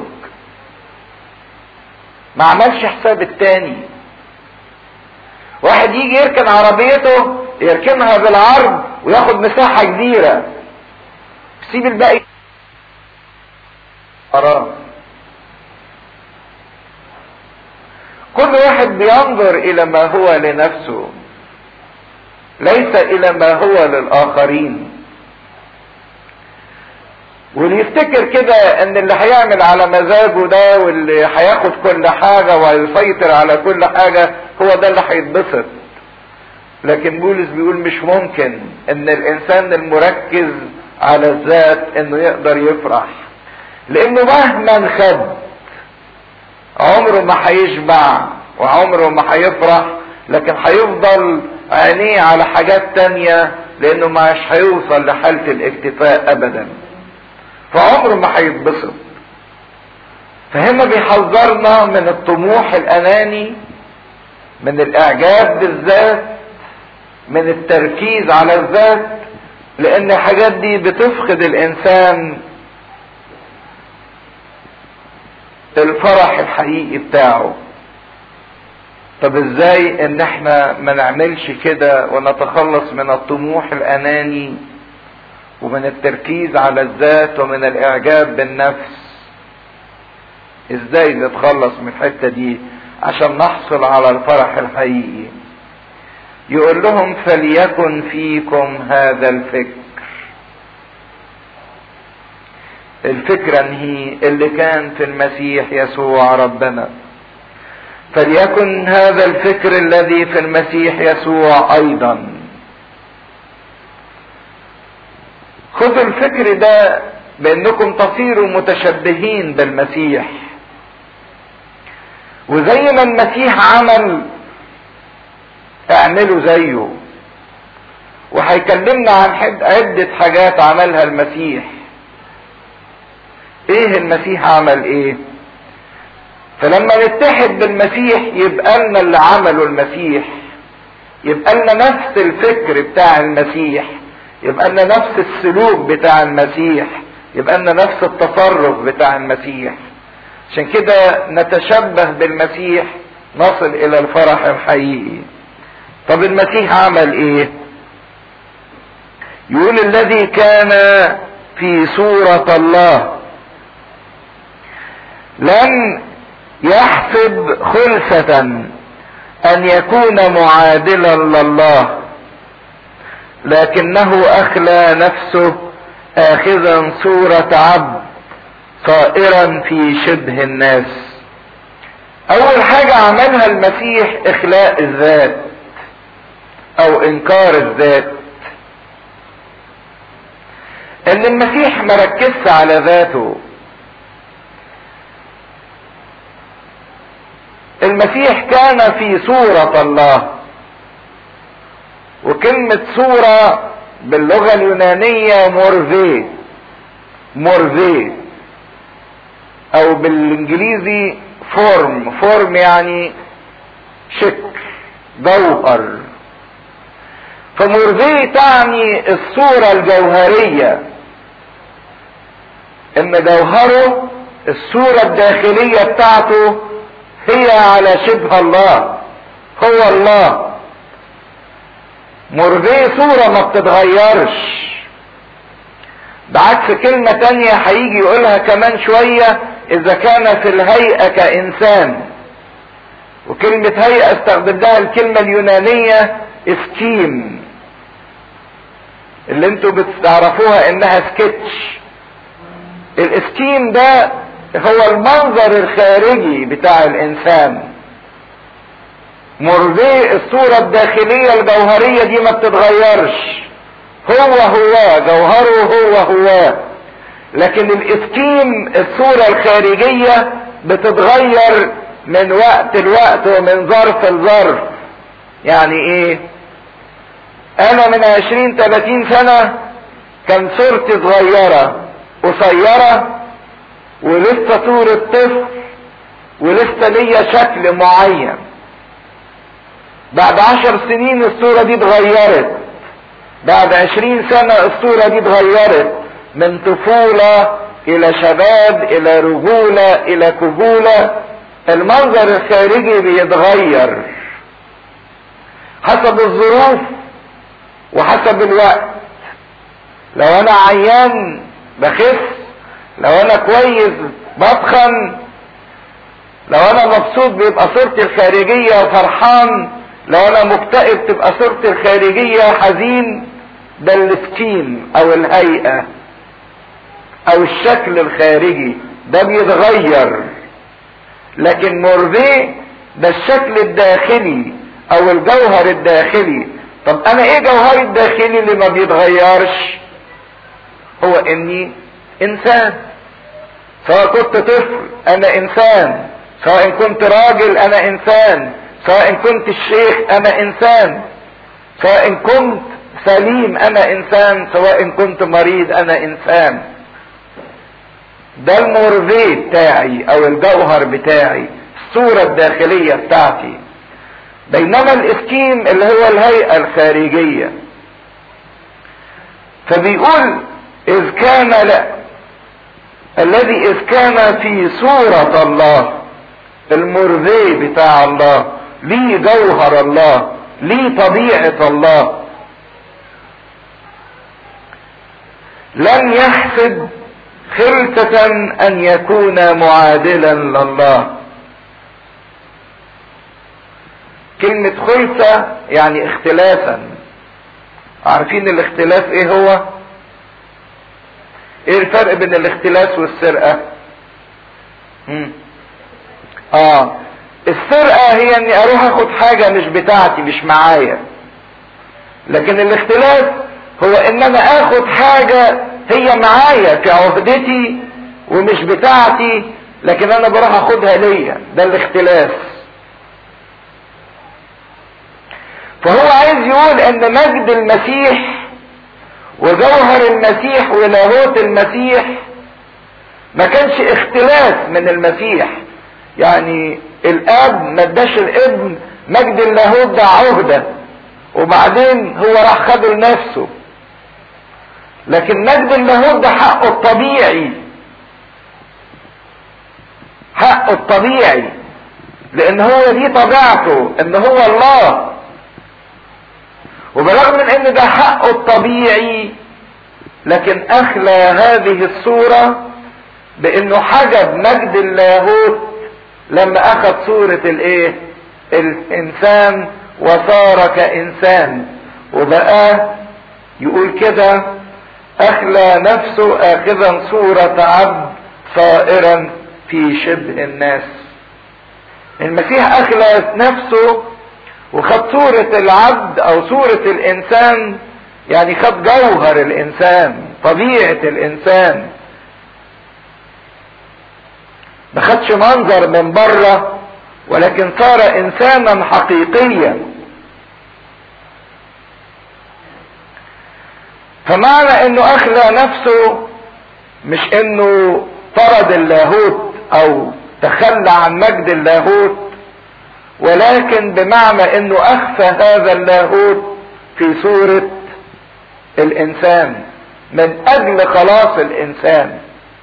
ما عملش حساب التاني واحد يجي يركن عربيته يركنها بالعرض وياخد مساحة كبيرة يسيب الباقي حرام كل واحد بينظر الى ما هو لنفسه ليس الى ما هو للاخرين واللي يفتكر كده ان اللي هيعمل على مزاجه ده واللي هياخد كل حاجة وهيسيطر على كل حاجة هو ده اللي هيتبسط لكن بولس بيقول مش ممكن ان الانسان المركز على الذات انه يقدر يفرح لانه مهما خد عمره ما هيشبع وعمره ما هيفرح لكن هيفضل عينيه على حاجات تانية لانه مش هيوصل لحالة الاكتفاء ابدا فعمره ما هيتبسط فهنا بيحذرنا من الطموح الاناني من الاعجاب بالذات من التركيز على الذات لان الحاجات دي بتفقد الانسان الفرح الحقيقي بتاعه طب ازاي ان احنا ما نعملش كده ونتخلص من الطموح الاناني ومن التركيز على الذات ومن الاعجاب بالنفس ازاي نتخلص من الحته دي عشان نحصل على الفرح الحقيقي يقول لهم فليكن فيكم هذا الفكر الفكرة هي اللي كان في المسيح يسوع ربنا فليكن هذا الفكر الذي في المسيح يسوع ايضا خذوا الفكر ده بانكم تصيروا متشبهين بالمسيح وزي ما المسيح عمل اعملوا زيه وهيكلمنا عن حد عدة حاجات عملها المسيح ايه المسيح عمل ايه فلما نتحد بالمسيح يبقى لنا اللي عمله المسيح يبقى لنا نفس الفكر بتاع المسيح يبقى لنا نفس السلوك بتاع المسيح يبقى لنا نفس التصرف بتاع المسيح عشان كده نتشبه بالمسيح نصل الى الفرح الحقيقي طب المسيح عمل ايه يقول الذي كان في صورة الله لم يحسب خلفة ان يكون معادلا لله لكنه اخلى نفسه اخذا صورة عبد صائرا في شبه الناس اول حاجة عملها المسيح اخلاء الذات او انكار الذات ان المسيح مركزش على ذاته المسيح كان في صورة الله وكلمة صورة باللغة اليونانية مورفي مورفي او بالانجليزي فورم فورم يعني شكل جوهر فمورفي تعني الصورة الجوهرية ان جوهره الصورة الداخلية بتاعته هي على شبه الله هو الله مرضي صورة ما بتتغيرش بعكس كلمة تانية هيجي يقولها كمان شوية اذا كان في الهيئة كانسان وكلمة هيئة استخدم لها الكلمة اليونانية اسكيم اللي انتوا بتعرفوها انها سكتش الاسكيم ده هو المنظر الخارجي بتاع الانسان مرضي الصورة الداخلية الجوهرية دي ما بتتغيرش هو هو جوهره هو هو لكن الاسكيم الصورة الخارجية بتتغير من وقت لوقت ومن ظرف لظرف يعني ايه انا من عشرين تلاتين سنة كان صورتي صغيرة قصيرة ولسه صورة طفل ولسه ليا شكل معين بعد عشر سنين الصورة دي اتغيرت بعد عشرين سنة الصورة دي اتغيرت من طفولة الى شباب الى رجولة الى كهولة المنظر الخارجي بيتغير حسب الظروف وحسب الوقت لو انا عيان بخس لو انا كويس بطخن لو انا مبسوط بيبقى صورتي الخارجية فرحان لو انا مكتئب تبقى صورتي الخارجية حزين ده السكين او الهيئة او الشكل الخارجي ده بيتغير لكن مرضي ده الشكل الداخلي او الجوهر الداخلي طب انا ايه جوهري الداخلي اللي ما بيتغيرش هو اني انسان سواء كنت طفل انا انسان سواء كنت راجل انا انسان سواء كنت الشيخ انا انسان سواء كنت سليم انا انسان سواء كنت مريض انا انسان ده المورفي بتاعي او الجوهر بتاعي الصورة الداخلية بتاعتي بينما الاسكيم اللي هو الهيئة الخارجية فبيقول اذ كان لا الذي اذ كان في صورة الله المرضي بتاع الله ليه جوهر الله ليه طبيعة الله لم يحسب خلفة ان يكون معادلا لله كلمة خلفة يعني اختلافا عارفين الاختلاف ايه هو ايه الفرق بين الاختلاس والسرقة مم. اه السرقة هي اني اروح اخد حاجة مش بتاعتي مش معايا لكن الاختلاف هو ان انا اخد حاجة هي معايا في عهدتي ومش بتاعتي لكن انا بروح اخدها ليا ده الاختلاف فهو عايز يقول ان مجد المسيح وجوهر المسيح ولاهوت المسيح ما كانش اختلاف من المسيح يعني الاب ما اداش الابن مجد اللاهوت ده عهده وبعدين هو راح خده لنفسه لكن مجد اللاهوت ده حقه الطبيعي حقه الطبيعي لان هو دي طبيعته ان هو الله وبرغم من ان ده حقه الطبيعي لكن اخلى هذه الصورة بانه حجب مجد اللاهوت لما اخذ صورة الايه الانسان وصار كانسان وبقى يقول كده اخلى نفسه اخذا صورة عبد صائرا في شبه الناس المسيح اخلى نفسه وخد صورة العبد او صورة الانسان يعني خد جوهر الانسان طبيعة الانسان ما خدش منظر من بره ولكن صار انسانا حقيقيا فمعنى انه اخلى نفسه مش انه طرد اللاهوت او تخلى عن مجد اللاهوت ولكن بمعنى انه اخفى هذا اللاهوت في صورة الانسان من اجل خلاص الانسان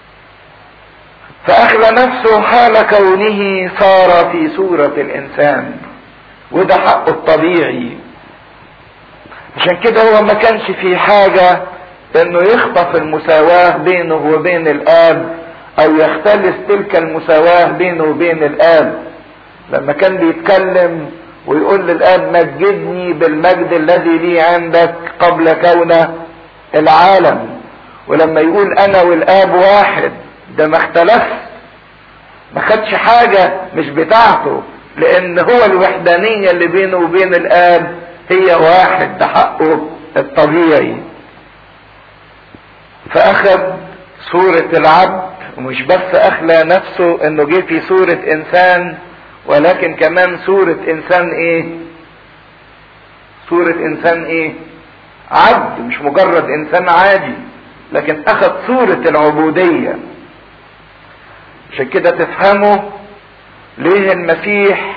فاخلى نفسه حال كونه صار في صورة الانسان وده حقه الطبيعي عشان كده هو ما كانش في حاجة انه يخطف المساواة بينه وبين الاب او يختلس تلك المساواة بينه وبين الاب لما كان بيتكلم ويقول للاب مجدني بالمجد الذي لي عندك قبل كون العالم ولما يقول انا والاب واحد ده ما اختلفش ما خدش حاجة مش بتاعته لان هو الوحدانية اللي بينه وبين الاب هي واحد ده حقه الطبيعي فاخذ صورة العبد ومش بس اخلى نفسه انه جه في صورة انسان ولكن كمان صورة انسان ايه صورة انسان ايه عبد مش مجرد انسان عادي لكن اخذ صورة العبودية عشان كده تفهموا ليه المسيح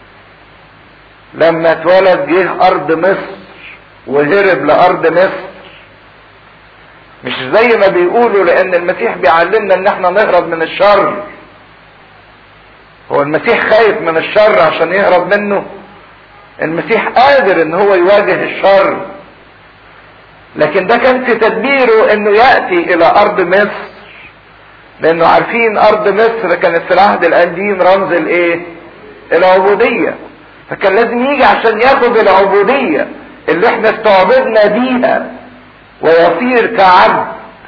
لما اتولد جه ارض مصر وهرب لارض مصر مش زي ما بيقولوا لان المسيح بيعلمنا ان احنا نهرب من الشر هو المسيح خايف من الشر عشان يهرب منه المسيح قادر ان هو يواجه الشر لكن ده كان في تدبيره انه ياتي الى ارض مصر لانه عارفين ارض مصر كانت في العهد القديم رمز الايه العبوديه فكان لازم يجي عشان ياخد العبوديه اللي احنا استعبدنا بيها ويصير كعبد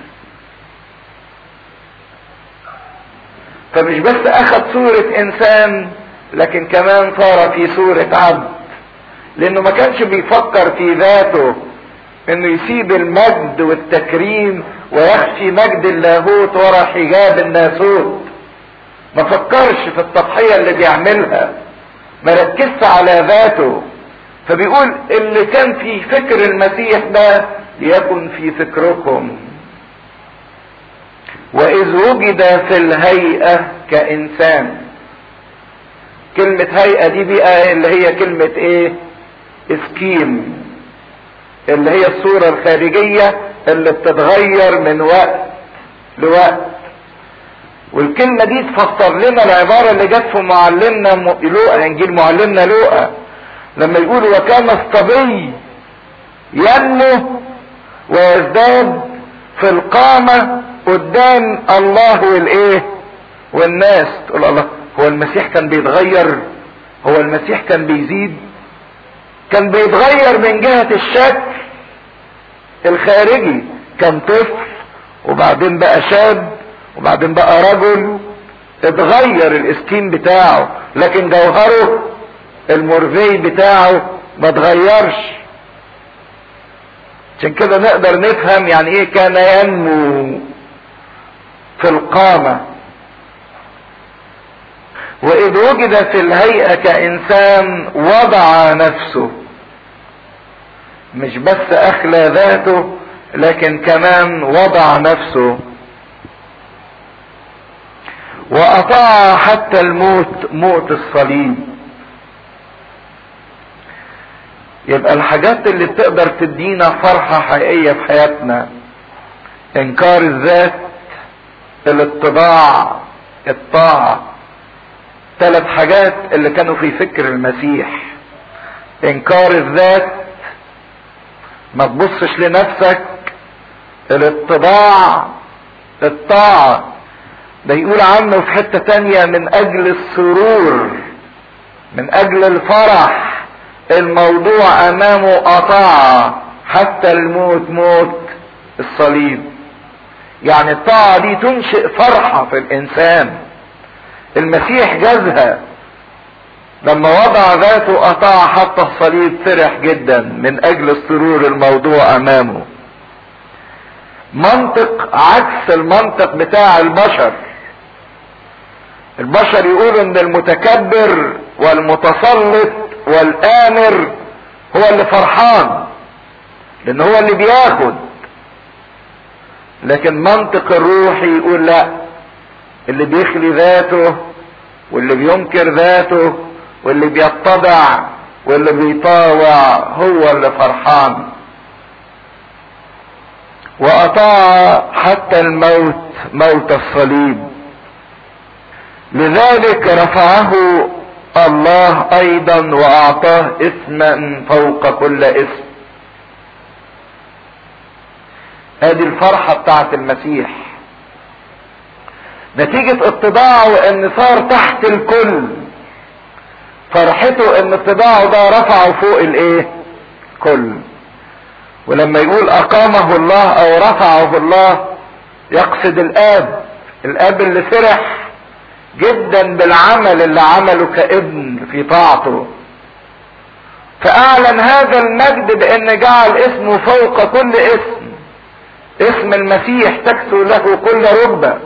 فمش بس اخذ صورة انسان لكن كمان صار في صورة عبد لانه ما كانش بيفكر في ذاته انه يسيب المجد والتكريم ويخفي مجد اللاهوت ورا حجاب الناسوت ما فكرش في التضحية اللي بيعملها ما ركزش على ذاته فبيقول اللي كان في فكر المسيح ده ليكن في فكركم واذ وجد في الهيئة كانسان كلمة هيئة دي بقى اللي هي كلمة ايه اسكيم اللي هي الصورة الخارجية اللي بتتغير من وقت لوقت والكلمة دي تفسر لنا العبارة اللي جت في معلمنا لوقا انجيل معلمنا لوقا لما يقول وكان الصبي ينمو ويزداد في القامة قدام الله والايه والناس تقول الله هو المسيح كان بيتغير هو المسيح كان بيزيد كان بيتغير من جهة الشكل الخارجي كان طفل وبعدين بقى شاب وبعدين بقى رجل اتغير الاسكين بتاعه لكن جوهره المورفي بتاعه ما اتغيرش عشان كده نقدر نفهم يعني ايه كان ينمو في القامة وإذ وجد في الهيئة كإنسان وضع نفسه مش بس اخلى ذاته لكن كمان وضع نفسه واطاع حتى الموت موت الصليب يبقى الحاجات اللي بتقدر تدينا فرحة حقيقية في حياتنا انكار الذات الاتباع الطاعة ثلاث حاجات اللي كانوا في فكر المسيح انكار الذات ما تبصش لنفسك الاتباع الطاعة ده يقول عنه في حتة تانية من اجل السرور من اجل الفرح الموضوع امامه اطاع حتى الموت موت الصليب يعني الطاعة دي تنشئ فرحة في الانسان المسيح جازها لما وضع ذاته اطاع حتى الصليب فرح جدا من اجل السرور الموضوع امامه منطق عكس المنطق بتاع البشر البشر يقولوا ان المتكبر والمتسلط والامر هو اللي فرحان لان هو اللي بياخد لكن منطق الروح يقول لا اللي بيخلي ذاته واللي بينكر ذاته واللي بيتضع واللي بيطاوع هو اللي فرحان واطاع حتى الموت موت الصليب لذلك رفعه الله ايضا واعطاه اسما فوق كل اسم ادي الفرحة بتاعت المسيح نتيجة اتباعه ان صار تحت الكل فرحته ان اتباعه ده رفعه فوق الايه كل ولما يقول اقامه الله او رفعه الله يقصد الاب الاب اللي فرح جدا بالعمل اللي عمله كابن في طاعته فاعلن هذا المجد بان جعل اسمه فوق كل اسم اسم المسيح تكسو له كل ركبه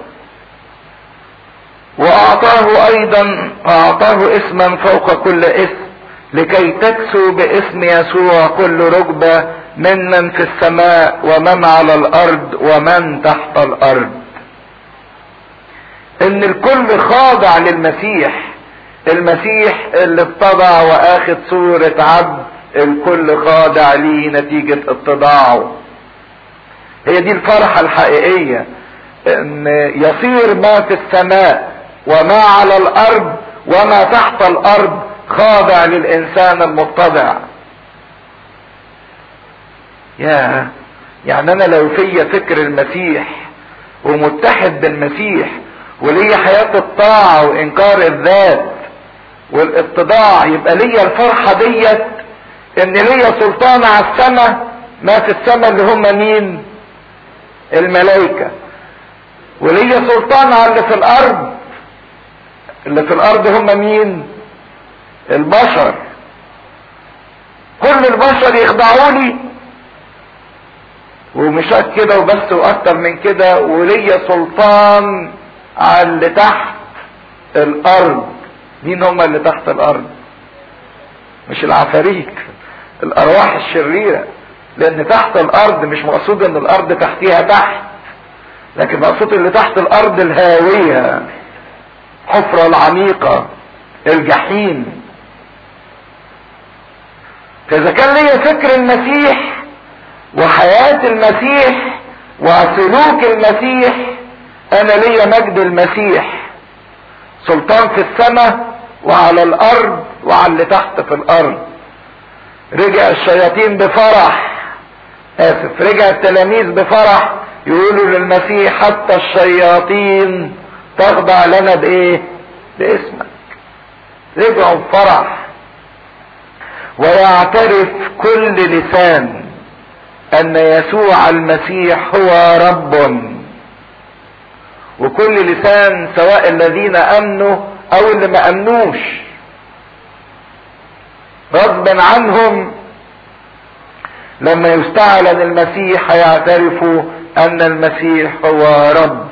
واعطاه ايضا اعطاه اسما فوق كل اسم لكي تكسو باسم يسوع كل ركبه ممن في السماء ومن على الارض ومن تحت الارض ان الكل خاضع للمسيح المسيح اللي اتضع واخد صورة عبد الكل خاضع ليه نتيجة اتضاعه هي دي الفرحة الحقيقية ان يصير ما في السماء وما على الارض وما تحت الارض خاضع للانسان المتضع يا يعني انا لو فيا فكر المسيح ومتحد بالمسيح وليا حياة الطاعة وانكار الذات والاتضاع يبقى ليا الفرحة ديت ان ليا سلطان على السماء ما في السماء اللي هم مين الملائكة وليا سلطان على اللي في الارض اللي في الارض هم مين البشر كل البشر يخضعوا لي ومش كده وبس واكتر من كده وليا سلطان على اللي تحت الارض مين هم اللي تحت الارض مش العفاريت الارواح الشريرة لان تحت الارض مش مقصود ان الارض تحتيها تحت لكن مقصود اللي تحت الارض الهاوية حفرة العميقة الجحيم فاذا كان ليا فكر المسيح وحياة المسيح وسلوك المسيح انا ليا مجد المسيح سلطان في السماء وعلى الارض وعلى اللي تحت في الارض رجع الشياطين بفرح اسف رجع التلاميذ بفرح يقولوا للمسيح حتى الشياطين تخضع لنا بايه باسمك رجعوا بفرح ويعترف كل لسان ان يسوع المسيح هو رب وكل لسان سواء الذين امنوا او اللي ما امنوش غصبا عنهم لما يستعلن المسيح هيعترفوا ان المسيح هو رب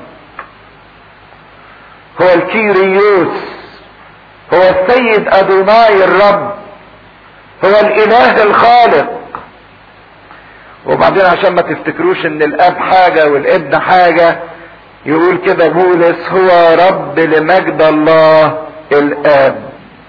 هو الكيريوس هو السيد ادوناي الرب هو الاله الخالق وبعدين عشان ما تفتكروش ان الاب حاجة والابن حاجة يقول كده بولس هو رب لمجد الله الاب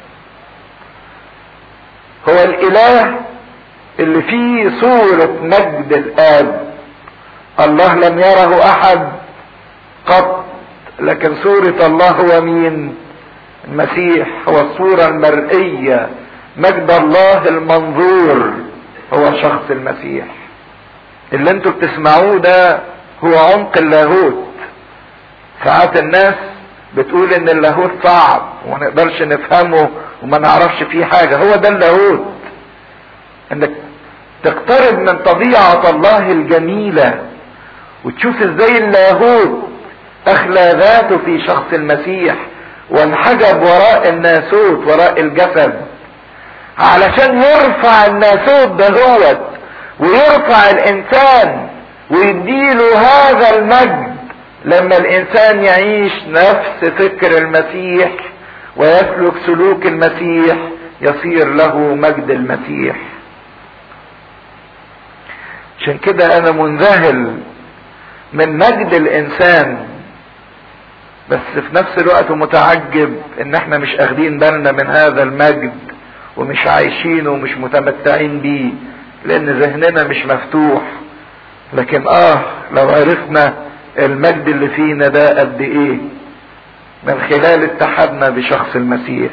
هو الاله اللي فيه صورة مجد الاب الله لم يره احد قط لكن صورة الله هو مين المسيح هو الصورة المرئية مجد الله المنظور هو شخص المسيح اللي انتوا بتسمعوه ده هو عمق اللاهوت ساعات الناس بتقول ان اللاهوت صعب وما نقدرش نفهمه وما نعرفش فيه حاجة هو ده اللاهوت انك تقترب من طبيعة الله الجميلة وتشوف ازاي اللاهوت اخلى ذاته في شخص المسيح وانحجب وراء الناسوت وراء الجسد علشان يرفع الناسوت دهوت ويرفع الانسان ويديله هذا المجد لما الانسان يعيش نفس فكر المسيح ويسلك سلوك المسيح يصير له مجد المسيح عشان كده انا منذهل من مجد الانسان بس في نفس الوقت متعجب ان احنا مش اخدين بالنا من هذا المجد ومش عايشينه ومش متمتعين بيه لان ذهننا مش مفتوح لكن اه لو عرفنا المجد اللي فينا ده قد ايه من خلال اتحادنا بشخص المسيح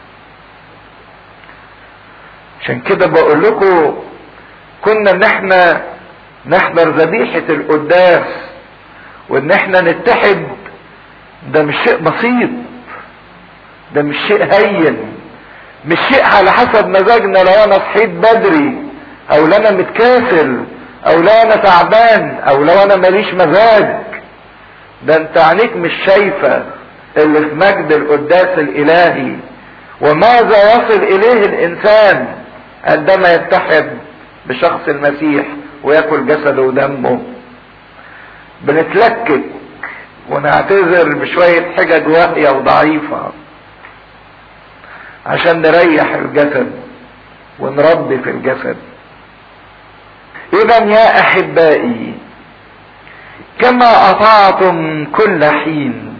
عشان كده بقول لكم كنا ان احنا نحضر ذبيحة القداس وان احنا نتحد ده مش شيء بسيط ده مش شيء هين مش شيء على حسب مزاجنا لو انا صحيت بدري او لو انا متكاسل او لو انا تعبان او لو انا ماليش مزاج ده انت عينيك مش شايفة اللي في مجد القداس الالهي وماذا يصل اليه الانسان عندما يتحد بشخص المسيح وياكل جسده ودمه بنتلكك ونعتذر بشوية حجج واهية وضعيفة عشان نريح الجسد ونربي في الجسد اذا يا احبائي كما اطعتم كل حين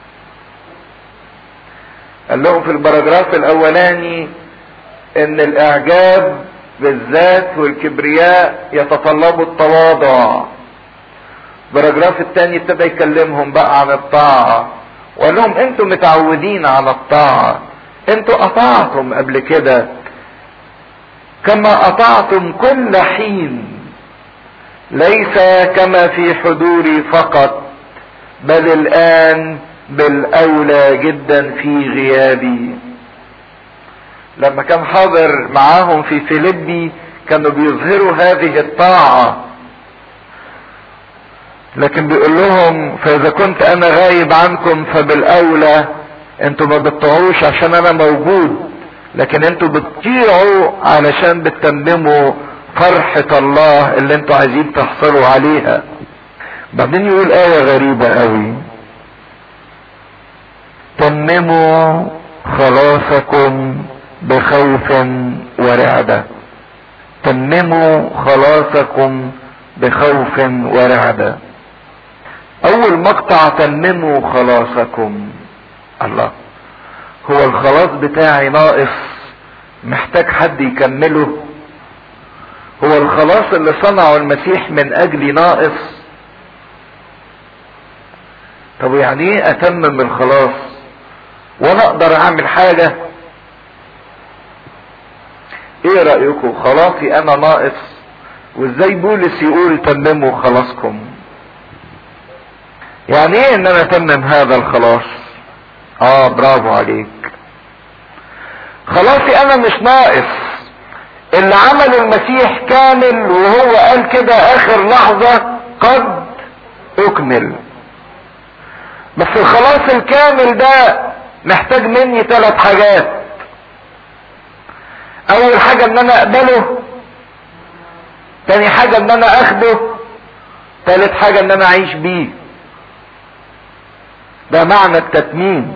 قال لهم في البراجراف الاولاني ان الاعجاب بالذات والكبرياء يتطلبوا التواضع البراجراف الثاني ابتدى يكلمهم بقى عن الطاعة وقال لهم انتم متعودين على الطاعة انتوا اطعتم قبل كده كما اطعتم كل حين ليس كما في حضوري فقط بل الان بالاولى جدا في غيابي لما كان حاضر معاهم في فيليبي كانوا بيظهروا هذه الطاعة لكن بيقول لهم فاذا كنت انا غايب عنكم فبالاولى انتوا ما بتطيعوش عشان انا موجود لكن انتوا بتطيعوا علشان بتتمموا فرحة الله اللي انتوا عايزين تحصلوا عليها بعدين يقول آية غريبة قوي تمموا خلاصكم بخوف ورعبة تمموا خلاصكم بخوف ورعبة اول مقطع تمموا خلاصكم الله هو الخلاص بتاعي ناقص محتاج حد يكمله هو الخلاص اللي صنعه المسيح من اجلي ناقص طب يعني ايه اتمم الخلاص وانا اقدر اعمل حاجة ايه رأيكم خلاصي انا ناقص وازاي بولس يقول تمموا خلاصكم يعني ايه ان انا اتمم هذا الخلاص اه برافو عليك خلاصي انا مش ناقص اللي عمله المسيح كامل وهو قال كده اخر لحظة قد اكمل بس الخلاص الكامل ده محتاج مني ثلاث حاجات اول حاجة ان انا اقبله تاني حاجة ان انا اخده تالت حاجة ان انا اعيش بيه ده معنى التتميم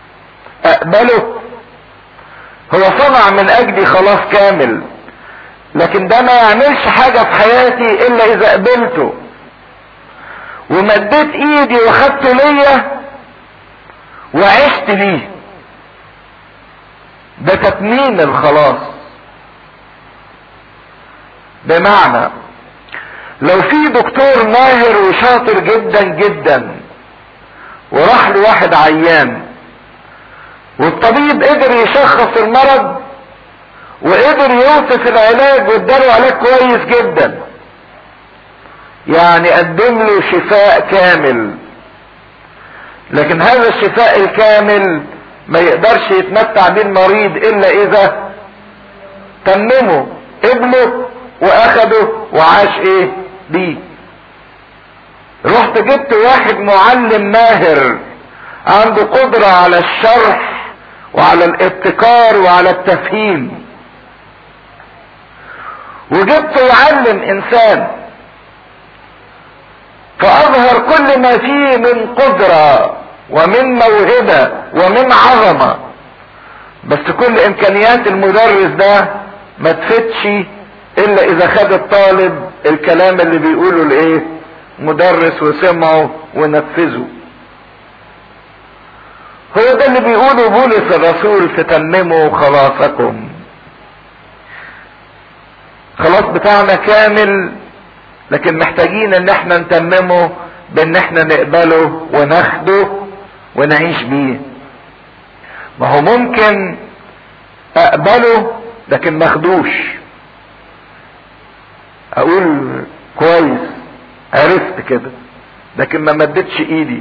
اقبله هو صنع من اجلي خلاص كامل لكن ده ما يعملش حاجة في حياتي الا اذا قبلته ومديت ايدي واخدته ليا وعشت ليه ده تتميم الخلاص بمعنى لو في دكتور ماهر وشاطر جدا جدا وراح لواحد عيان والطبيب قدر يشخص المرض وقدر يوصف العلاج واداله علاج كويس جدا يعني قدم له شفاء كامل لكن هذا الشفاء الكامل ما يقدرش يتمتع به المريض الا اذا تممه قبله واخده وعاش ايه بيه رحت جبت واحد معلم ماهر عنده قدرة على الشرح وعلى الابتكار وعلى التفهيم وجبت يعلم انسان فاظهر كل ما فيه من قدرة ومن موهبة ومن عظمة بس كل امكانيات المدرس ده ما تفتش الا اذا خد الطالب الكلام اللي بيقوله الايه مدرس وسمعه ونفذه هو ده اللي بيقوله بولس الرسول تتمموا خلاصكم خلاص بتاعنا كامل لكن محتاجين ان احنا نتممه بان احنا نقبله وناخده ونعيش بيه ما هو ممكن اقبله لكن ماخدوش اقول كويس عرفت كده لكن ما مدتش ايدي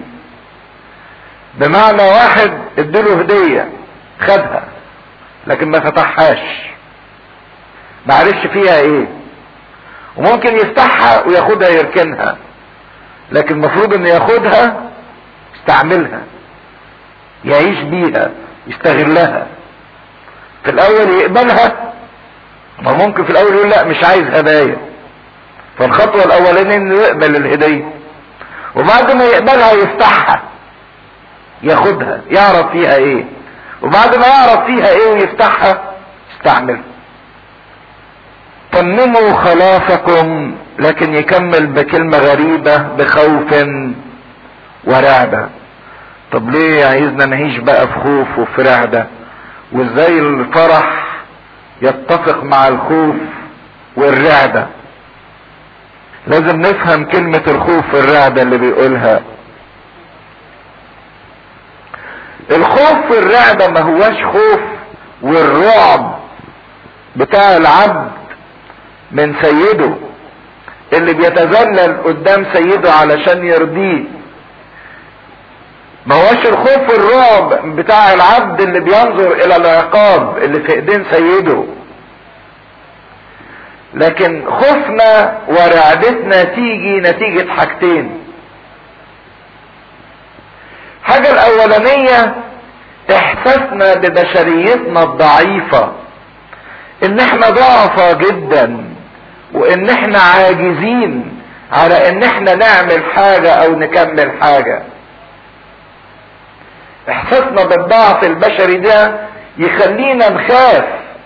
بمعنى واحد اديله هدية خدها لكن ما فتحهاش ما عرفش فيها ايه وممكن يفتحها وياخدها يركنها لكن المفروض انه ياخدها يستعملها يعيش بيها يستغلها في الاول يقبلها ما ممكن في الاول يقول لا مش عايز هدايا فالخطوة الاولانية انه يقبل الهدية وبعد ما يقبلها يفتحها ياخدها يعرف فيها ايه وبعد ما يعرف فيها ايه ويفتحها يستعملها تمموا خلاصكم لكن يكمل بكلمة غريبة بخوف ورعبة طب ليه عايزنا نعيش بقى في خوف وفي رعبة وازاي الفرح يتفق مع الخوف والرعبة لازم نفهم كلمة الخوف والرعبة اللي بيقولها الخوف والرعبة ما هواش خوف والرعب بتاع العبد من سيده اللي بيتذلل قدام سيده علشان يرضيه ما هوش الخوف والرعب بتاع العبد اللي بينظر الى العقاب اللي في ايدين سيده لكن خوفنا ورعبتنا تيجي نتيجة حاجتين حاجة الاولانية احساسنا ببشريتنا الضعيفة ان احنا ضعفة جدا وان احنا عاجزين على ان احنا نعمل حاجة او نكمل حاجة احساسنا بالضعف البشري ده يخلينا نخاف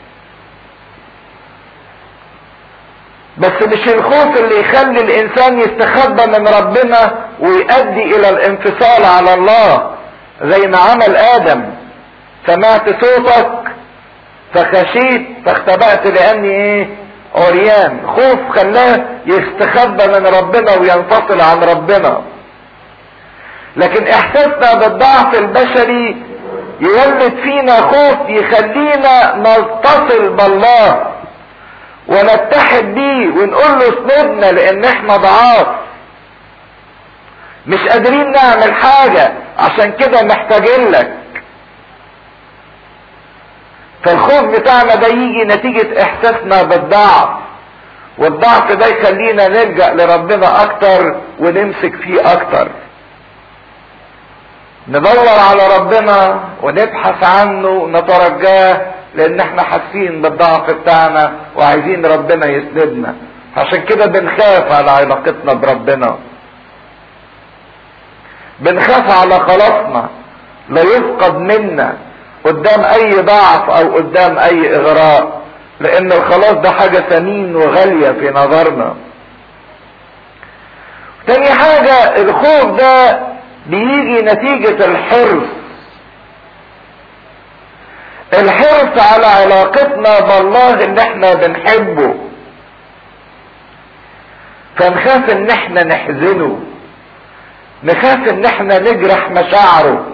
بس مش الخوف اللي يخلي الانسان يستخبى من ربنا ويؤدي الى الانفصال على الله زي ما عمل ادم سمعت صوتك فخشيت فاختبأت لاني ايه عريان خوف خلاه يستخبى من ربنا وينفصل عن ربنا لكن احساسنا بالضعف البشري يولد فينا خوف يخلينا نتصل بالله ونتحد بيه ونقول له اسندنا لان احنا ضعاف مش قادرين نعمل حاجة عشان كده محتاجين لك فالخوف بتاعنا ده يجي نتيجة احساسنا بالضعف والضعف ده يخلينا نلجأ لربنا اكتر ونمسك فيه اكتر ندور على ربنا ونبحث عنه ونترجاه لان احنا حاسين بالضعف بتاعنا وعايزين ربنا يسندنا عشان كده بنخاف على علاقتنا بربنا بنخاف على خلاصنا لا يفقد منا قدام اي ضعف او قدام اي اغراء لان الخلاص ده حاجة ثمين وغالية في نظرنا تاني حاجة الخوف ده بيجي نتيجة الحرص الحرص على علاقتنا بالله اللي احنا بنحبه فنخاف ان احنا نحزنه نخاف ان احنا نجرح مشاعره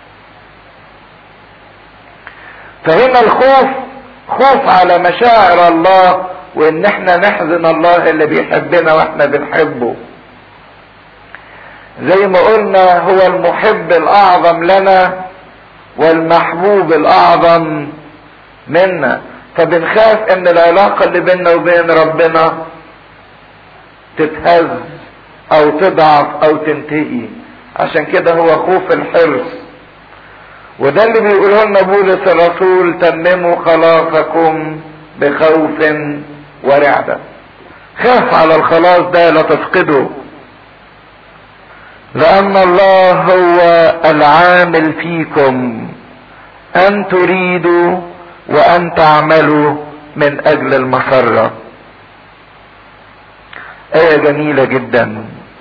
فهنا الخوف خوف على مشاعر الله وان احنا نحزن الله اللي بيحبنا واحنا بنحبه زي ما قلنا هو المحب الاعظم لنا والمحبوب الاعظم منا فبنخاف ان العلاقة اللي بيننا وبين ربنا تتهز او تضعف او تنتهي عشان كده هو خوف الحرص وده اللي بيقوله لنا بولس الرسول تمموا خلاصكم بخوف ورعدة خاف على الخلاص ده لا تفقده لأن الله هو العامل فيكم أن تريدوا وأن تعملوا من أجل المسرة آية جميلة جدا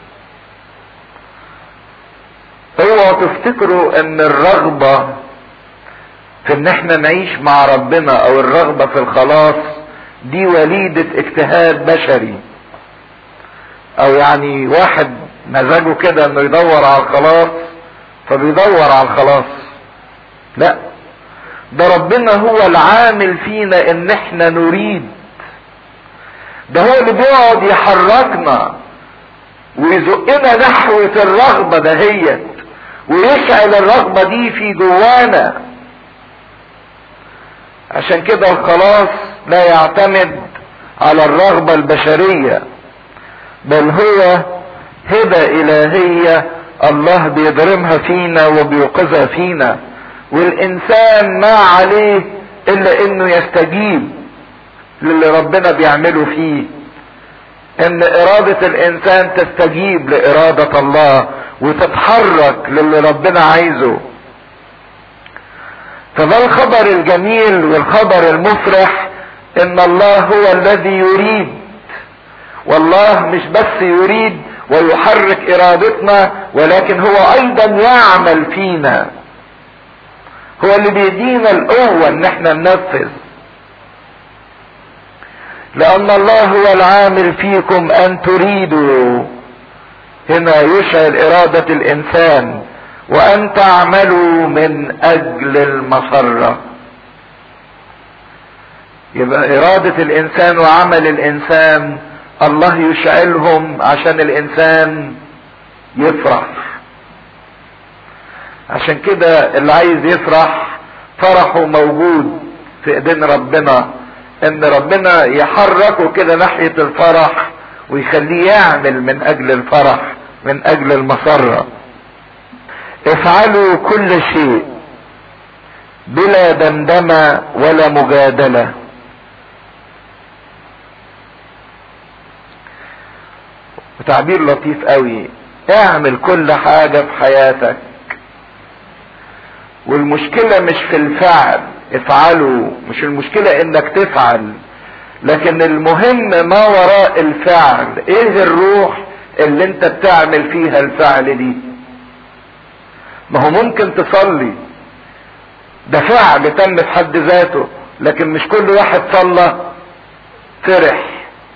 اوعوا تفتكروا ان الرغبة في ان احنا نعيش مع ربنا او الرغبة في الخلاص دي وليدة اجتهاد بشري او يعني واحد مزاجه كده انه يدور على الخلاص فبيدور على الخلاص لا ده ربنا هو العامل فينا ان احنا نريد ده هو اللي بيقعد يحركنا ويزقنا نحوة الرغبة دهيت ويشعل الرغبة دي في جوانا عشان كده الخلاص لا يعتمد على الرغبة البشرية بل هو هبة إلهية الله بيضرمها فينا وبيوقظها فينا والإنسان ما عليه إلا إنه يستجيب للي ربنا بيعمله فيه ان ارادة الانسان تستجيب لارادة الله وتتحرك للي ربنا عايزه فده الخبر الجميل والخبر المفرح ان الله هو الذي يريد والله مش بس يريد ويحرك ارادتنا ولكن هو ايضا يعمل فينا هو اللي بيدينا القوة ان احنا ننفذ لان الله هو العامل فيكم ان تريدوا هنا يشعل ارادة الانسان وان تعملوا من اجل المسرة يبقى ارادة الانسان وعمل الانسان الله يشعلهم عشان الانسان يفرح عشان كده اللي عايز يفرح فرحه موجود في ايدين ربنا ان ربنا يحركه كده ناحية الفرح ويخليه يعمل من اجل الفرح من اجل المسرة افعلوا كل شيء بلا دمدمة ولا مجادلة وتعبير لطيف قوي اعمل كل حاجة في حياتك والمشكلة مش في الفعل افعلوا مش المشكلة انك تفعل لكن المهم ما وراء الفعل ايه الروح اللي انت بتعمل فيها الفعل دي ما هو ممكن تصلي ده فعل تم في حد ذاته لكن مش كل واحد صلى فرح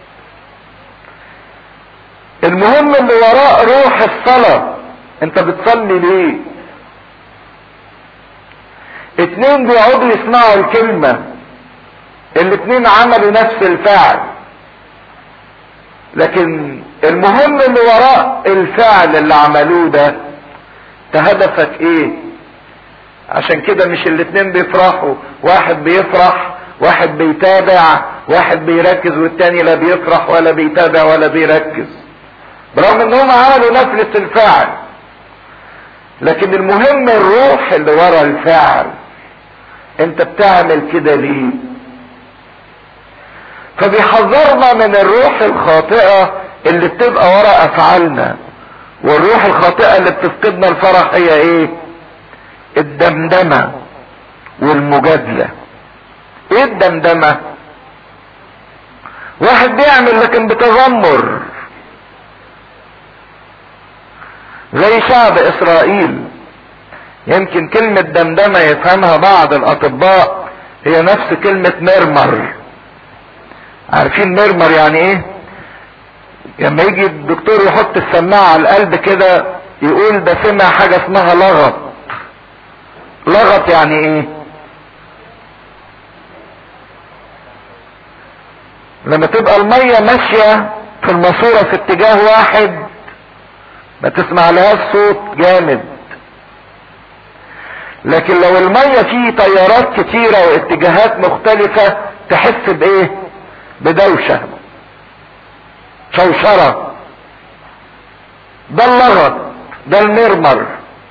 المهم اللي وراء روح الصلاة انت بتصلي ليه اتنين بيقعدوا يسمعوا الكلمة الاتنين عملوا نفس الفعل لكن المهم اللي وراء الفعل اللي عملوه ده هدفك ايه عشان كده مش الاتنين بيفرحوا واحد بيفرح واحد بيتابع واحد بيركز والتاني لا بيفرح ولا بيتابع ولا بيركز برغم انهم عملوا نفس الفعل لكن المهم الروح اللي ورا الفعل انت بتعمل كده ليه فبيحذرنا من الروح الخاطئة اللي بتبقى ورا افعالنا والروح الخاطئة اللي بتفقدنا الفرح هي ايه الدمدمة والمجادلة ايه الدمدمة واحد بيعمل لكن بتذمر زي شعب اسرائيل يمكن كلمة دمدمة يفهمها بعض الاطباء هي نفس كلمة مرمر عارفين مرمر يعني ايه لما يجي الدكتور يحط السماعة على القلب كده يقول ده سمع حاجة اسمها لغط لغط يعني ايه لما تبقى المية ماشية في الماسورة في اتجاه واحد ما تسمع لهاش صوت جامد لكن لو المية فيه تيارات كتيرة واتجاهات مختلفة تحس بايه بدوشة شوشرة ده اللغط ده المرمر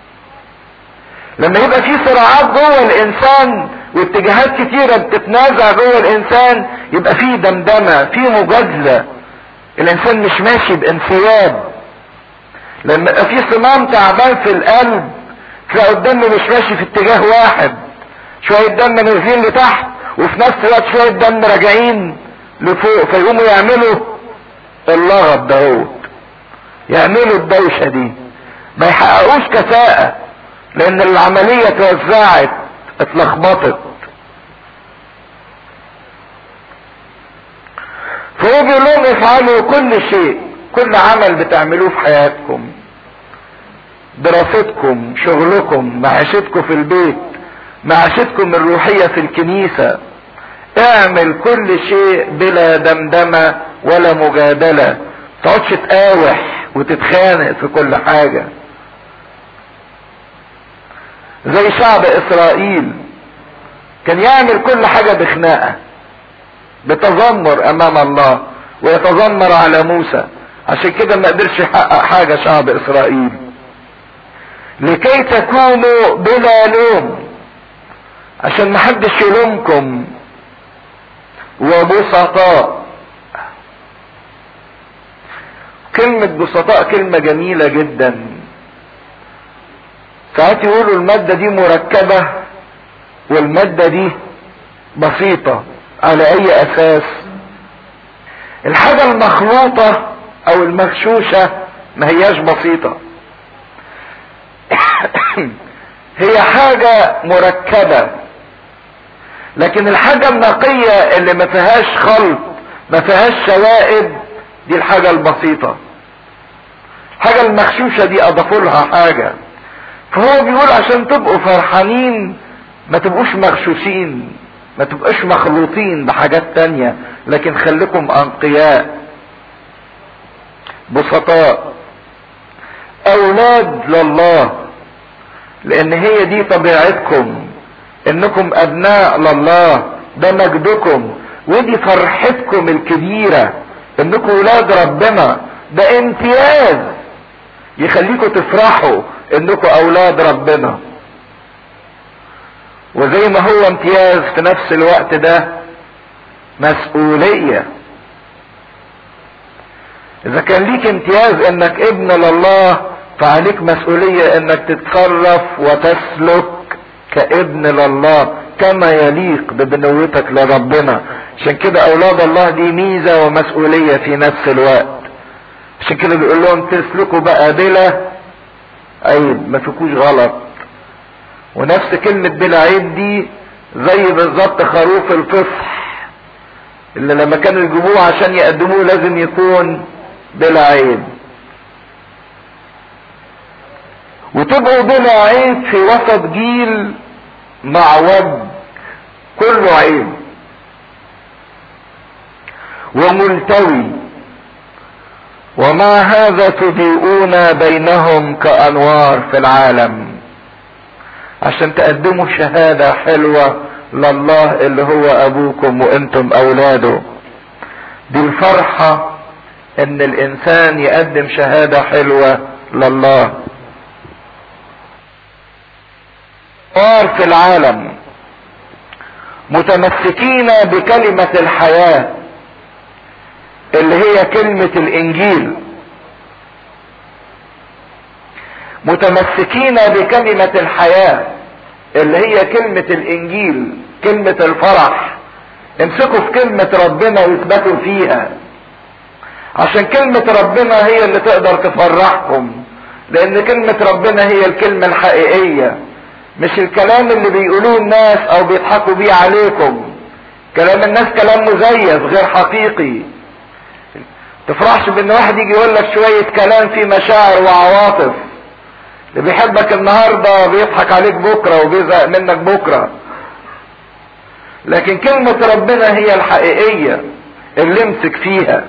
لما يبقى في صراعات جوه الانسان واتجاهات كتيرة بتتنازع جوه الانسان يبقى في دمدمة في مجادلة الانسان مش ماشي بانسياب لما يبقى في صمام تعبان في القلب تلاقي الدم مش ماشي في اتجاه واحد شوية دم نازلين لتحت وفي نفس الوقت شوية دم راجعين لفوق فيقوموا يعملوا اللغط دهوت يعملوا الدوشة دي ما يحققوش كفاءة لان العملية توزعت اتلخبطت فهو بيقول لهم افعلوا كل شيء كل عمل بتعملوه في حياتكم دراستكم شغلكم معيشتكم في البيت معيشتكم الروحية في الكنيسة اعمل كل شيء بلا دمدمة ولا مجادلة تقعدش تقاوح وتتخانق في كل حاجة زي شعب اسرائيل كان يعمل كل حاجة بخناقة بتذمر امام الله ويتذمر على موسى عشان كده ما قدرش يحقق حاجة شعب اسرائيل لكي تكونوا بلا لوم عشان محدش يلومكم وبسطاء كلمة بسطاء كلمة جميلة جدا ساعات يقولوا المادة دي مركبة والمادة دي بسيطة على اي اساس الحاجة المخلوطة او المغشوشة ما هياش بسيطة هي حاجة مركبة لكن الحاجة النقية اللي ما فيهاش خلط ما فيهاش شوائب دي الحاجة البسيطة الحاجة المغشوشة دي اضافوا لها حاجة فهو بيقول عشان تبقوا فرحانين ما تبقوش مغشوشين ما تبقوش مخلوطين بحاجات تانية لكن خليكم انقياء بسطاء اولاد لله لان هي دي طبيعتكم انكم ابناء لله ده مجدكم ودي فرحتكم الكبيرة انكم ولاد ربنا ده امتياز يخليكم تفرحوا انكم اولاد ربنا وزي ما هو امتياز في نفس الوقت ده مسؤولية اذا كان ليك امتياز انك ابن لله فعليك مسؤولية انك تتصرف وتسلك كابن لله كما يليق ببنوتك لربنا عشان كده اولاد الله دي ميزة ومسؤولية في نفس الوقت عشان كده بيقول لهم تسلكوا بقى بلا عيب ما فيكوش غلط ونفس كلمة بلا عيب دي زي بالظبط خروف الفصح اللي لما كانوا يجيبوه عشان يقدموه لازم يكون بلا عيب وتبقوا بلا عيب في وسط جيل معوج كله عيب وملتوي ومع هذا تضيئون بينهم كأنوار في العالم عشان تقدموا شهادة حلوة لله اللي هو ابوكم وانتم اولاده دي الفرحة ان الانسان يقدم شهادة حلوة لله أنوار في العالم متمسكين بكلمة الحياة اللي هي كلمة الانجيل متمسكين بكلمة الحياة اللي هي كلمة الانجيل كلمة الفرح امسكوا في كلمة ربنا واثبتوا فيها عشان كلمة ربنا هي اللي تقدر تفرحكم لان كلمة ربنا هي الكلمة الحقيقية مش الكلام اللي بيقولوه الناس او بيضحكوا بيه عليكم كلام الناس كلام مزيف غير حقيقي تفرحش بان واحد يجي يقول لك شوية كلام فيه مشاعر وعواطف اللي بيحبك النهاردة بيضحك عليك بكرة وبيزهق منك بكرة لكن كلمة ربنا هي الحقيقية اللي امسك فيها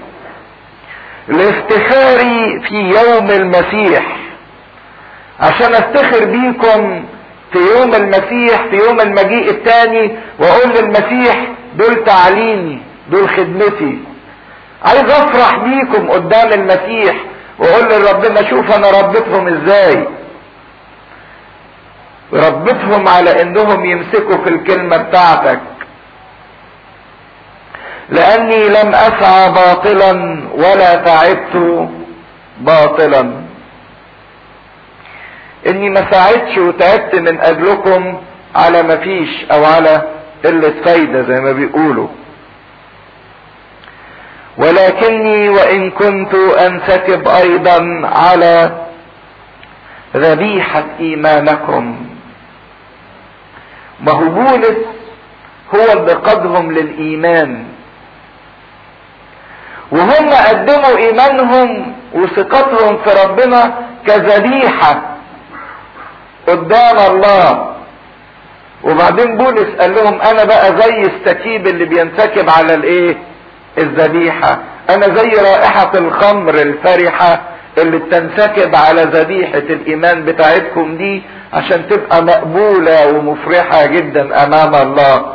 الافتخاري في يوم المسيح عشان افتخر بيكم في يوم المسيح في يوم المجيء الثاني واقول للمسيح دول تعليمي دول خدمتي عايز افرح بيكم قدام المسيح واقول لربنا شوف انا ربيتهم ازاي ربيتهم على انهم يمسكوا في الكلمة بتاعتك لاني لم اسعى باطلا ولا تعبت باطلا اني ما ساعدش وتعبت من اجلكم على ما فيش او على قلة فايدة زي ما بيقولوا ولكني وان كنت انسكب ايضا على ذبيحة ايمانكم ما هو بولس هو اللي قادهم للايمان وهم قدموا ايمانهم وثقتهم في ربنا كذبيحة قدام الله وبعدين بولس قال لهم انا بقى زي السكيب اللي بينسكب على الايه الذبيحة انا زي رائحة الخمر الفرحة اللي بتنسكب على ذبيحة الايمان بتاعتكم دي عشان تبقى مقبولة ومفرحة جدا امام الله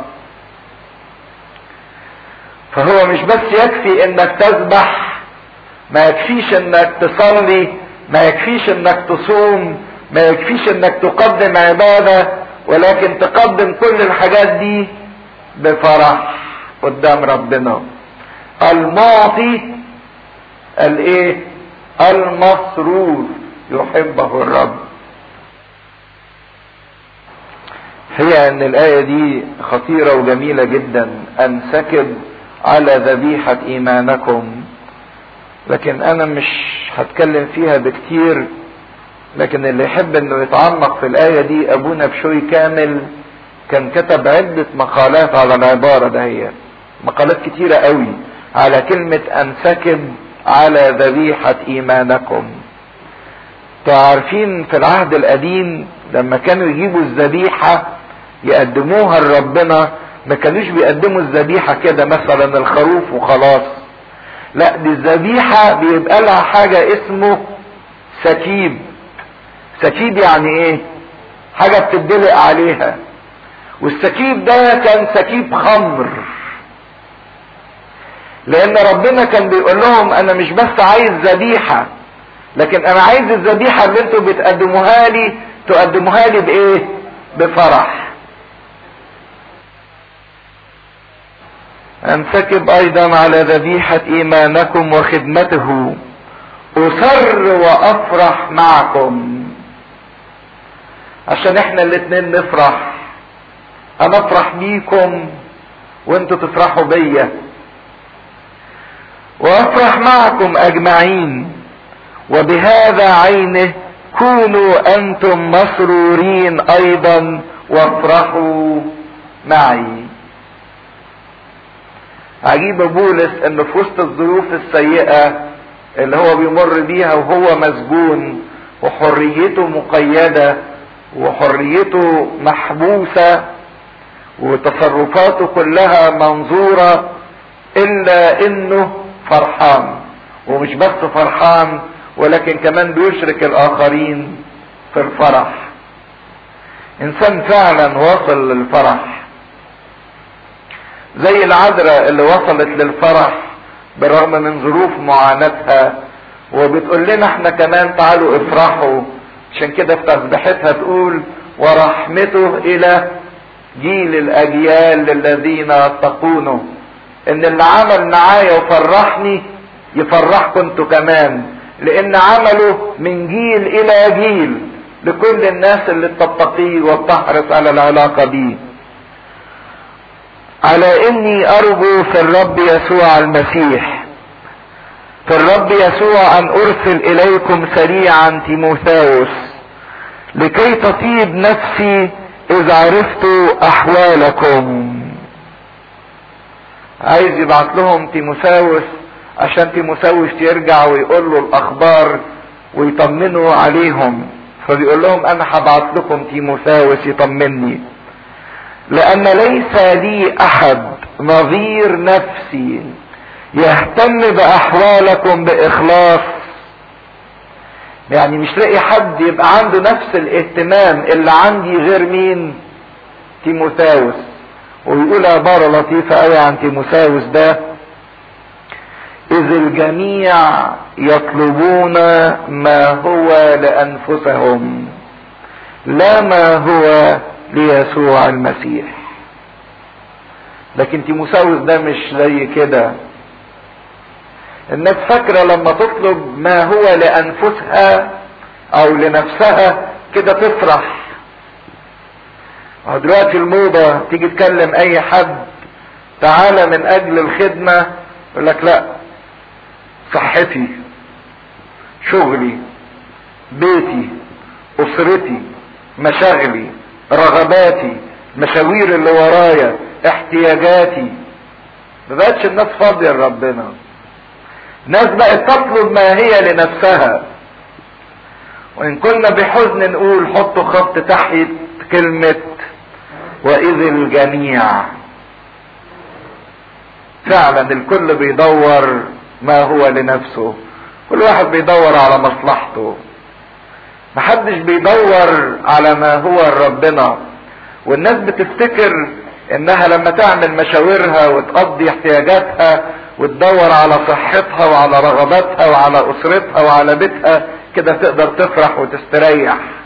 فهو مش بس يكفي انك تذبح ما يكفيش انك تصلي ما يكفيش انك تصوم ما يكفيش انك تقدم عبادة ولكن تقدم كل الحاجات دي بفرح قدام ربنا المعطي الايه المسرور يحبه الرب هي ان الايه دي خطيره وجميله جدا انسكب على ذبيحه ايمانكم لكن انا مش هتكلم فيها بكتير لكن اللي يحب انه يتعمق في الايه دي ابونا بشوي كامل كان كتب عده مقالات على العباره دهيت مقالات كتيره قوي على كلمه انسكب على ذبيحه ايمانكم تعرفين في العهد القديم لما كانوا يجيبوا الذبيحه يقدموها لربنا ما كانوش بيقدموا الذبيحه كده مثلا الخروف وخلاص لا دي الذبيحه بيبقى لها حاجه اسمه سكيب سكيب يعني ايه حاجه بتدلق عليها والسكيب ده كان سكيب خمر لان ربنا كان بيقول لهم انا مش بس عايز ذبيحه لكن انا عايز الذبيحه اللي انتوا بتقدموها لي تقدموها لي بايه بفرح انسكب ايضا على ذبيحة ايمانكم وخدمته اصر وافرح معكم عشان احنا الاتنين نفرح انا افرح بيكم وانتوا تفرحوا بيا وافرح معكم اجمعين وبهذا عينه كونوا انتم مسرورين ايضا وافرحوا معي عجيب بولس ان في وسط الظروف السيئة اللي هو بيمر بيها وهو مسجون وحريته مقيدة وحريته محبوسة وتصرفاته كلها منظورة الا انه فرحان ومش بس فرحان ولكن كمان بيشرك الاخرين في الفرح انسان فعلا واصل للفرح زي العذراء اللي وصلت للفرح بالرغم من ظروف معاناتها وبتقول لنا احنا كمان تعالوا افرحوا عشان كده في تسبيحتها تقول ورحمته الى جيل الاجيال الذين يتقونه ان اللي عمل معايا وفرحني يفرحكم انتوا كمان لان عمله من جيل الى جيل لكل الناس اللي تتقيه وبتحرص على العلاقه بيه على اني ارجو في الرب يسوع المسيح في الرب يسوع ان ارسل اليكم سريعا تيموثاوس لكي تطيب نفسي اذ عرفت احوالكم عايز يبعت لهم تيموثاوس عشان تيموثاوس يرجع ويقول له الاخبار ويطمنوا عليهم فبيقول لهم انا هبعت لكم تيموثاوس يطمني لان ليس لي احد نظير نفسي يهتم باحوالكم باخلاص يعني مش لاقي حد يبقى عنده نفس الاهتمام اللي عندي غير مين تيموثاوس ويقول عبارة لطيفة قوي عن تيموثاوس ده إذ الجميع يطلبون ما هو لأنفسهم لا ما هو ليسوع المسيح لكن تيموثاوس ده مش زي كده الناس فاكرة لما تطلب ما هو لأنفسها أو لنفسها كده تفرح دلوقتي الموضة تيجي تكلم أي حد تعالى من أجل الخدمة يقول لك لا صحتي شغلي بيتي أسرتي مشاغلي رغباتي مشاوير اللي ورايا احتياجاتي ما بقتش الناس فاضية لربنا ناس بقت تطلب ما هي لنفسها وان كنا بحزن نقول حطوا خط تحت كلمة واذ الجميع فعلا الكل بيدور ما هو لنفسه كل واحد بيدور على مصلحته محدش بيدور على ما هو ربنا والناس بتفتكر انها لما تعمل مشاورها وتقضي احتياجاتها وتدور على صحتها وعلى رغباتها وعلى اسرتها وعلى بيتها كده تقدر تفرح وتستريح